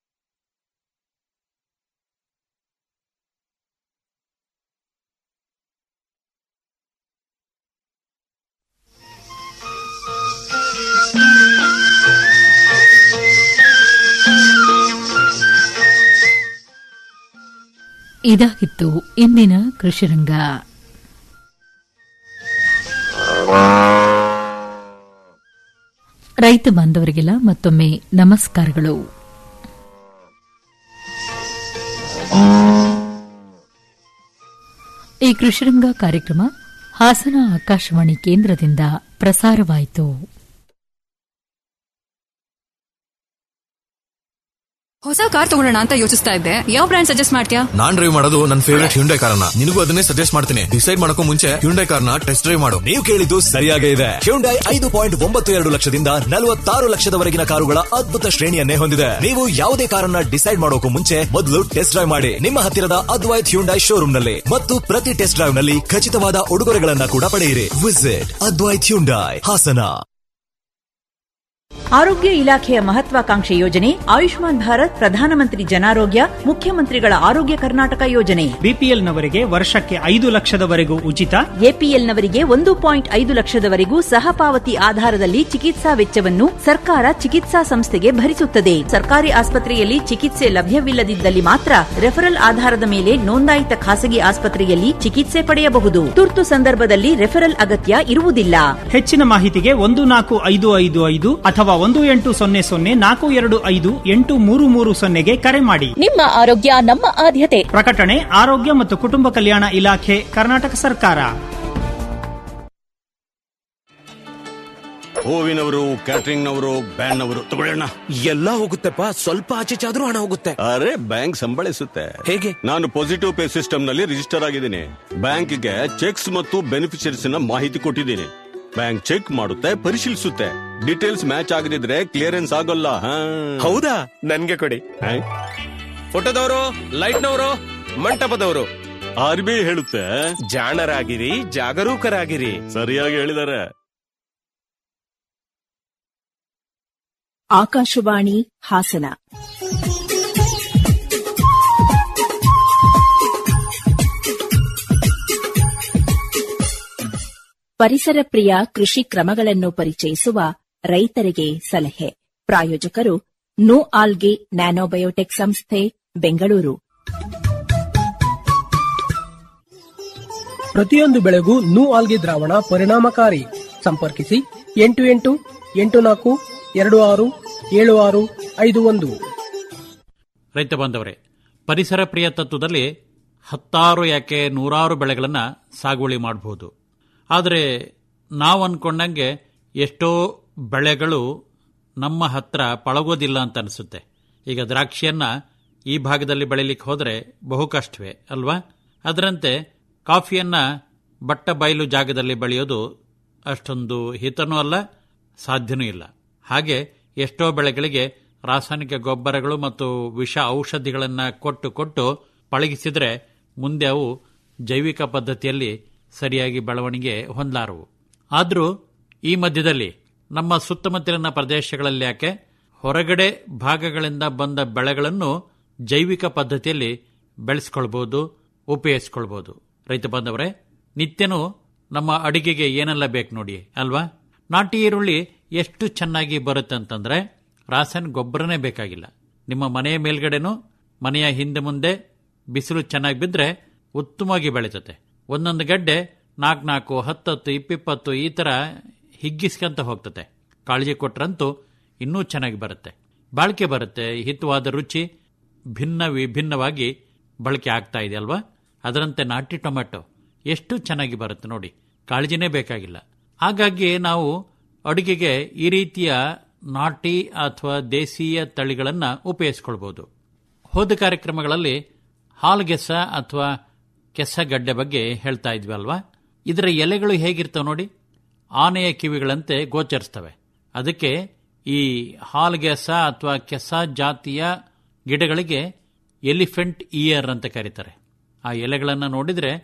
ಇದಾಗಿತ್ತು ಇಂದಿನ ಕೃಷಿರಂಗ ರೈತ ಬಾಂಧವರಿಗೆಲ್ಲ ಮತ್ತೊಮ್ಮೆ ನಮಸ್ಕಾರಗಳು ಈ ಕೃಷಿರಂಗ ಕಾರ್ಯಕ್ರಮ ಹಾಸನ ಆಕಾಶವಾಣಿ ಕೇಂದ್ರದಿಂದ ಪ್ರಸಾರವಾಯಿತು ಹೊಸ ಕಾರ್ ತಗೊಳ್ಳೋಣ ಅಂತ ಯೋಚಿಸ್ತಾ ಇದ್ದೆ ಯಾವ ಬ್ರ್ಯಾಂಡ್ ಸಜೆಸ್ಟ್ ಮಾಡ್ತೀಯಾ ನಾನ್ ಡ್ರೈವ್ ಮಾಡೋದು ನನ್ನ ಫೇವರೇಟ್ ಹ್ಯುಂಡೈ ಕಾರ್ನ ನಿನಗೂ ಅದನ್ನೇ ಸಜೆಸ್ಟ್ ಮಾಡ್ತೀನಿ ಡಿಸೈಡ್ ಮಾಡಕ್ಕೂ ಮುಂಚೆ ಹ್ಯುಂಡೈ ಕಾರ್ನ ಟೆಸ್ಟ್ ಡ್ರೈವ್ ಮಾಡು ನೀವು ಕೇಳಿದ್ದು ಸರಿಯಾಗೇ ಇದೆ ಹ್ಯುಂಡೈ ಐದು ಪಾಯಿಂಟ್ ಒಂಬತ್ತು ಎರಡು ಲಕ್ಷದಿಂದ ನಲವತ್ತಾರು ಲಕ್ಷದವರೆಗಿನ ಕಾರುಗಳ ಅದ್ಭುತ ಶ್ರೇಣಿಯನ್ನೇ ಹೊಂದಿದೆ ನೀವು ಯಾವುದೇ ಕಾರನ್ನ ಡಿಸೈಡ್ ಮಾಡೋಕು ಮುಂಚೆ ಮೊದಲು ಟೆಸ್ಟ್ ಡ್ರೈವ್ ಮಾಡಿ ನಿಮ್ಮ ಹತ್ತಿರದ ಅದ್ವೈತ್ ಹ್ಯುಂಡೈ ಶೋರೂಮ್ ನಲ್ಲಿ ಮತ್ತು ಪ್ರತಿ ಟೆಸ್ಟ್ ಡ್ರೈವ್ ನಲ್ಲಿ ಖಚಿತವಾದ ಉಡುಗೊರೆಗಳನ್ನ ಕೂಡ ಪಡೆಯಿರಿ ವಿಸಿಟ್ ಅದ್ವೈತ್ ಹ್ಯುಂಡೈ ಹಾಸನ ಆರೋಗ್ಯ ಇಲಾಖೆಯ ಮಹತ್ವಾಕಾಂಕ್ಷೆ ಯೋಜನೆ ಆಯುಷ್ಮಾನ್ ಭಾರತ್ ಪ್ರಧಾನಮಂತ್ರಿ ಜನಾರೋಗ್ಯ ಮುಖ್ಯಮಂತ್ರಿಗಳ ಆರೋಗ್ಯ ಕರ್ನಾಟಕ ಯೋಜನೆ ಬಿಪಿಎಲ್ನವರಿಗೆ ವರ್ಷಕ್ಕೆ ಐದು ಲಕ್ಷದವರೆಗೂ ಉಚಿತ ಎಪಿಎಲ್ನವರಿಗೆ ಒಂದು ಪಾಯಿಂಟ್ ಐದು ಲಕ್ಷದವರೆಗೂ ಸಹಪಾವತಿ ಆಧಾರದಲ್ಲಿ ಚಿಕಿತ್ಸಾ ವೆಚ್ಚವನ್ನು ಸರ್ಕಾರ ಚಿಕಿತ್ಸಾ ಸಂಸ್ಥೆಗೆ ಭರಿಸುತ್ತದೆ ಸರ್ಕಾರಿ ಆಸ್ಪತ್ರೆಯಲ್ಲಿ ಚಿಕಿತ್ಸೆ ಲಭ್ಯವಿಲ್ಲದಿದ್ದಲ್ಲಿ ಮಾತ್ರ ರೆಫರಲ್ ಆಧಾರದ ಮೇಲೆ ನೋಂದಾಯಿತ ಖಾಸಗಿ ಆಸ್ಪತ್ರೆಯಲ್ಲಿ ಚಿಕಿತ್ಸೆ ಪಡೆಯಬಹುದು ತುರ್ತು ಸಂದರ್ಭದಲ್ಲಿ ರೆಫರಲ್ ಅಗತ್ಯ ಇರುವುದಿಲ್ಲ ಹೆಚ್ಚಿನ ಮಾಹಿತಿಗೆ ಒಂದು ನಾಲ್ಕು ಐದು ಐದು ಐದು ಅಥವಾ ಒಂದು ಎಂಟು ಸೊನ್ನೆ ಸೊನ್ನೆ ನಾಲ್ಕು ಎರಡು ಐದು ಎಂಟು ಮೂರು ಮೂರು ಸೊನ್ನೆಗೆ ಕರೆ ಮಾಡಿ ನಿಮ್ಮ ಆರೋಗ್ಯ ನಮ್ಮ ಆದ್ಯತೆ ಪ್ರಕಟಣೆ ಆರೋಗ್ಯ ಮತ್ತು ಕುಟುಂಬ ಕಲ್ಯಾಣ ಇಲಾಖೆ ಕರ್ನಾಟಕ ಸರ್ಕಾರ ಹೂವಿನವರು ಕ್ಯಾಟರಿಂಗ್ ನವರು ಬ್ಯಾಂಡ್ ನವರು ತಗೊಳ್ಳೋಣ ಎಲ್ಲ ಹೋಗುತ್ತೆಪ್ಪ ಸ್ವಲ್ಪ ಆಚೆ ಚಾದ್ರೂ ಹಣ ಹೋಗುತ್ತೆ ಅರೆ ಬ್ಯಾಂಕ್ ಸಂಬಳಿಸುತ್ತೆ ಹೇಗೆ ನಾನು ಪಾಸಿಟಿವ್ ಪೇ ಸಿಸ್ಟಮ್ ನಲ್ಲಿ ರಿಜಿಸ್ಟರ್ ಆಗಿದ್ದೀನಿ ಬ್ಯಾಂಕ್ಗೆ ಚೆಕ್ಸ್ ಮತ್ತು ಬೆನಿಫಿಷರೀಸ್ ನ ಮಾಹಿತಿ ಕೊಟ್ಟಿದ್ದೀನಿ ಬ್ಯಾಂಕ್ ಚೆಕ್ ಮಾಡುತ್ತೆ ಪರಿಶೀಲಿಸುತ್ತೆ ಡೀಟೇಲ್ಸ್ ಮ್ಯಾಚ್ ಆಗದಿದ್ರೆ ಕ್ಲಿಯರೆನ್ಸ್ ಆಗೋಲ್ಲ ಹಾ. ಹೌದಾ ನನ್ಗೆ ಕೊಡಿ ಹಾ? ಫೋಟೋದವರು ಲೈಟ್ನವರು ಮಂಟಪದವರು ಆರ್ ಬಿ ಐ ಹೇಳುತ್ತೆ ಜಾಣರಾಗಿರಿ ಜಾಗರೂಕರಾಗಿರಿ ಸರಿಯಾಗಿ ಹೇಳಿದ್ದಾರೆ ಆಕಾಶವಾಣಿ ಹಾಸನ ಪರಿಸರ ಪ್ರಿಯ ಕೃಷಿ ಕ್ರಮಗಳನ್ನು ಪರಿಚಯಿಸುವ ರೈತರಿಗೆ ಸಲಹೆ ಪ್ರಾಯೋಜಕರು ನೋ ಆಲ್ಗೆ ನ್ಯಾನೋಬಯೋಟೆಕ್ ಸಂಸ್ಥೆ ಬೆಂಗಳೂರು ಪ್ರತಿಯೊಂದು ಬೆಳೆಗೂ ನೂ ಆಲ್ಗೆ ದ್ರಾವಣ ಪರಿಣಾಮಕಾರಿ ಸಂಪರ್ಕಿಸಿ ಎಂಟು ಎಂಟು ಎಂಟು ನಾಲ್ಕು ಎರಡು ಆರು ಏಳು ಆರು ಐದು ಒಂದು ರೈತ ಬಾಂಧವರೇ ಪರಿಸರ ಪ್ರಿಯ ತತ್ವದಲ್ಲಿ ಹತ್ತಾರು ಯಾಕೆ ನೂರಾರು ಬೆಳೆಗಳನ್ನು ಸಾಗುವಳಿ ಮಾಡಬಹುದು ಆದರೆ ನಾವು ಅಂದ್ಕೊಂಡಂಗೆ ಎಷ್ಟೋ ಬೆಳೆಗಳು ನಮ್ಮ ಹತ್ರ ಪಳಗೋದಿಲ್ಲ ಅಂತ ಅನಿಸುತ್ತೆ ಈಗ ದ್ರಾಕ್ಷಿಯನ್ನ ಈ ಭಾಗದಲ್ಲಿ ಬೆಳಿಲಿಕ್ಕೆ ಹೋದರೆ ಬಹು ಕಷ್ಟವೇ ಅಲ್ವಾ ಅದರಂತೆ ಕಾಫಿಯನ್ನ ಬಟ್ಟ ಬಯಲು ಜಾಗದಲ್ಲಿ ಬೆಳೆಯೋದು ಅಷ್ಟೊಂದು ಹಿತನೂ ಅಲ್ಲ ಸಾಧ್ಯನೂ ಇಲ್ಲ ಹಾಗೆ ಎಷ್ಟೋ ಬೆಳೆಗಳಿಗೆ ರಾಸಾಯನಿಕ ಗೊಬ್ಬರಗಳು ಮತ್ತು ವಿಷ ಔಷಧಿಗಳನ್ನು ಕೊಟ್ಟು ಕೊಟ್ಟು ಪಳಗಿಸಿದರೆ ಮುಂದೆ ಅವು ಜೈವಿಕ ಪದ್ಧತಿಯಲ್ಲಿ ಸರಿಯಾಗಿ ಬೆಳವಣಿಗೆ ಹೊಂದಲಾರವು ಆದರೂ ಈ ಮಧ್ಯದಲ್ಲಿ ನಮ್ಮ ಸುತ್ತಮುತ್ತಲಿನ ಪ್ರದೇಶಗಳಲ್ಲಿ ಯಾಕೆ ಹೊರಗಡೆ ಭಾಗಗಳಿಂದ ಬಂದ ಬೆಳೆಗಳನ್ನು ಜೈವಿಕ ಪದ್ಧತಿಯಲ್ಲಿ ಬೆಳೆಸ್ಕೊಳ್ಬೋದು ಉಪಯೋಗಿಸ್ಕೊಳ್ಬೋದು ರೈತ ಬಾಂಧವರೇ ನಿತ್ಯನೂ ನಮ್ಮ ಅಡಿಗೆಗೆ ಏನೆಲ್ಲ ಬೇಕು ನೋಡಿ ಅಲ್ವಾ ನಾಟಿ ಈರುಳ್ಳಿ ಎಷ್ಟು ಚೆನ್ನಾಗಿ ಬರುತ್ತೆ ಅಂತಂದ್ರೆ ರಾಸಾಯನಿಕ ಗೊಬ್ಬರನೇ ಬೇಕಾಗಿಲ್ಲ ನಿಮ್ಮ ಮನೆಯ ಮೇಲ್ಗಡೆನೂ ಮನೆಯ ಹಿಂದೆ ಮುಂದೆ ಬಿಸಿಲು ಚೆನ್ನಾಗಿ ಬಿದ್ದರೆ ಉತ್ತಮವಾಗಿ ಬೆಳೀತತೆ ಒಂದೊಂದು ಗಡ್ಡೆ ನಾಲ್ಕು ನಾಲ್ಕು ಹತ್ತತ್ತು ಇಪ್ಪಿಪ್ಪತ್ತು ಈ ಥರ ಹಿಗ್ಗಿಸ್ಕೊಂತ ಹೋಗ್ತತೆ ಕಾಳಜಿ ಕೊಟ್ರಂತೂ ಇನ್ನೂ ಚೆನ್ನಾಗಿ ಬರುತ್ತೆ ಬಾಳಿಕೆ ಬರುತ್ತೆ ಹಿತವಾದ ರುಚಿ ಭಿನ್ನ ವಿಭಿನ್ನವಾಗಿ ಬಳಕೆ ಆಗ್ತಾ ಇದೆ ಅಲ್ವಾ ಅದರಂತೆ ನಾಟಿ ಟೊಮೆಟೊ ಎಷ್ಟು ಚೆನ್ನಾಗಿ ಬರುತ್ತೆ ನೋಡಿ ಕಾಳಜಿನೇ ಬೇಕಾಗಿಲ್ಲ ಹಾಗಾಗಿ ನಾವು ಅಡುಗೆಗೆ ಈ ರೀತಿಯ ನಾಟಿ ಅಥವಾ ದೇಸೀಯ ತಳಿಗಳನ್ನು ಉಪಯೋಗಿಸ್ಕೊಳ್ಬೋದು ಹೋದ ಕಾರ್ಯಕ್ರಮಗಳಲ್ಲಿ ಹಾಲ್ಗೆಸ ಅಥವಾ ಕೆಸಗಡ್ಡೆ ಬಗ್ಗೆ ಹೇಳ್ತಾ ಇದ್ವಿ ಅಲ್ವಾ ಇದರ ಎಲೆಗಳು ಹೇಗಿರ್ತವೆ ನೋಡಿ ಆನೆಯ ಕಿವಿಗಳಂತೆ ಗೋಚರಿಸ್ತವೆ ಅದಕ್ಕೆ ಈ ಹಾಲ್ಗೆಸ ಅಥವಾ ಕೆಸ ಜಾತಿಯ ಗಿಡಗಳಿಗೆ ಎಲಿಫೆಂಟ್ ಇಯರ್ ಅಂತ ಕರೀತಾರೆ ಆ ಎಲೆಗಳನ್ನು ನೋಡಿದರೆ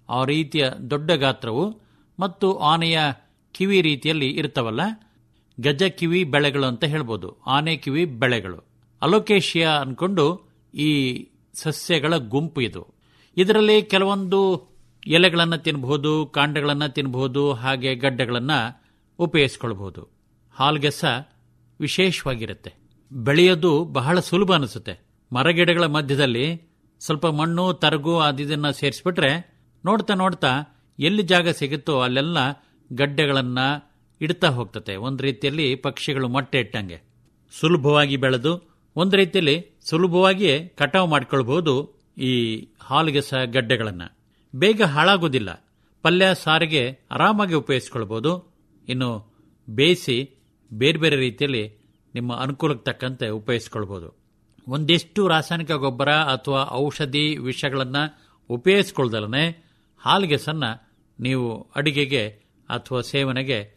ಆ ರೀತಿಯ ದೊಡ್ಡ ಗಾತ್ರವು ಮತ್ತು ಆನೆಯ ಕಿವಿ ರೀತಿಯಲ್ಲಿ ಇರ್ತವಲ್ಲ ಗಜ ಕಿವಿ ಬೆಳೆಗಳು ಅಂತ ಹೇಳ್ಬೋದು ಆನೆ ಕಿವಿ ಬೆಳೆಗಳು ಅಲೋಕೇಶಿಯಾ ಅನ್ಕೊಂಡು ಈ ಸಸ್ಯಗಳ ಗುಂಪು ಇದು ಇದರಲ್ಲಿ ಕೆಲವೊಂದು ಎಲೆಗಳನ್ನು ತಿನ್ನಬಹುದು ಕಾಂಡಗಳನ್ನು ತಿನ್ನಬಹುದು ಹಾಗೆ ಗಡ್ಡೆಗಳನ್ನು ಉಪಯೋಗಿಸ್ಕೊಳ್ಬಹುದು ಹಾಲ್ಗೆಸ ವಿಶೇಷವಾಗಿರುತ್ತೆ ಬೆಳೆಯೋದು ಬಹಳ ಸುಲಭ ಅನಿಸುತ್ತೆ ಮರಗಿಡಗಳ ಮಧ್ಯದಲ್ಲಿ ಸ್ವಲ್ಪ ಮಣ್ಣು ತರಗು ಅದಿದನ್ನ ಸೇರಿಸ್ಬಿಟ್ರೆ ನೋಡ್ತಾ ನೋಡ್ತಾ ಎಲ್ಲಿ ಜಾಗ ಸಿಗುತ್ತೋ ಅಲ್ಲೆಲ್ಲ ಗಡ್ಡೆಗಳನ್ನ ಇಡ್ತಾ ಹೋಗ್ತತೆ ಒಂದು ರೀತಿಯಲ್ಲಿ ಪಕ್ಷಿಗಳು ಮೊಟ್ಟೆ ಇಟ್ಟಂಗೆ ಸುಲಭವಾಗಿ ಬೆಳೆದು ಒಂದು ರೀತಿಯಲ್ಲಿ ಸುಲಭವಾಗಿಯೇ ಕಟಾವು ಮಾಡ್ಕೊಳ್ಬಹುದು ಈ ಹಾಲುಗೆಸ ಗಡ್ಡೆಗಳನ್ನ ಬೇಗ ಹಾಳಾಗೋದಿಲ್ಲ ಪಲ್ಯ ಸಾರಿಗೆ ಆರಾಮಾಗಿ ಉಪಯೋಗಿಸ್ಕೊಳ್ಬಹುದು ಇನ್ನು ಬೇಯಿಸಿ ಬೇರೆ ಬೇರೆ ರೀತಿಯಲ್ಲಿ ನಿಮ್ಮ ಅನುಕೂಲಕ್ಕೆ ತಕ್ಕಂತೆ ಉಪಯೋಗಿಸ್ಕೊಳ್ಬಹುದು ಒಂದಿಷ್ಟು ರಾಸಾಯನಿಕ ಗೊಬ್ಬರ ಅಥವಾ ಔಷಧಿ ವಿಷಗಳನ್ನು ಉಪಯೋಗಿಸ್ಕೊಳ್ದಲನೆ ಹಾಲ್ಗೆಸನ್ನ ನೀವು ಅಡಿಗೆಗೆ ಅಥವಾ ಸೇವನೆಗೆ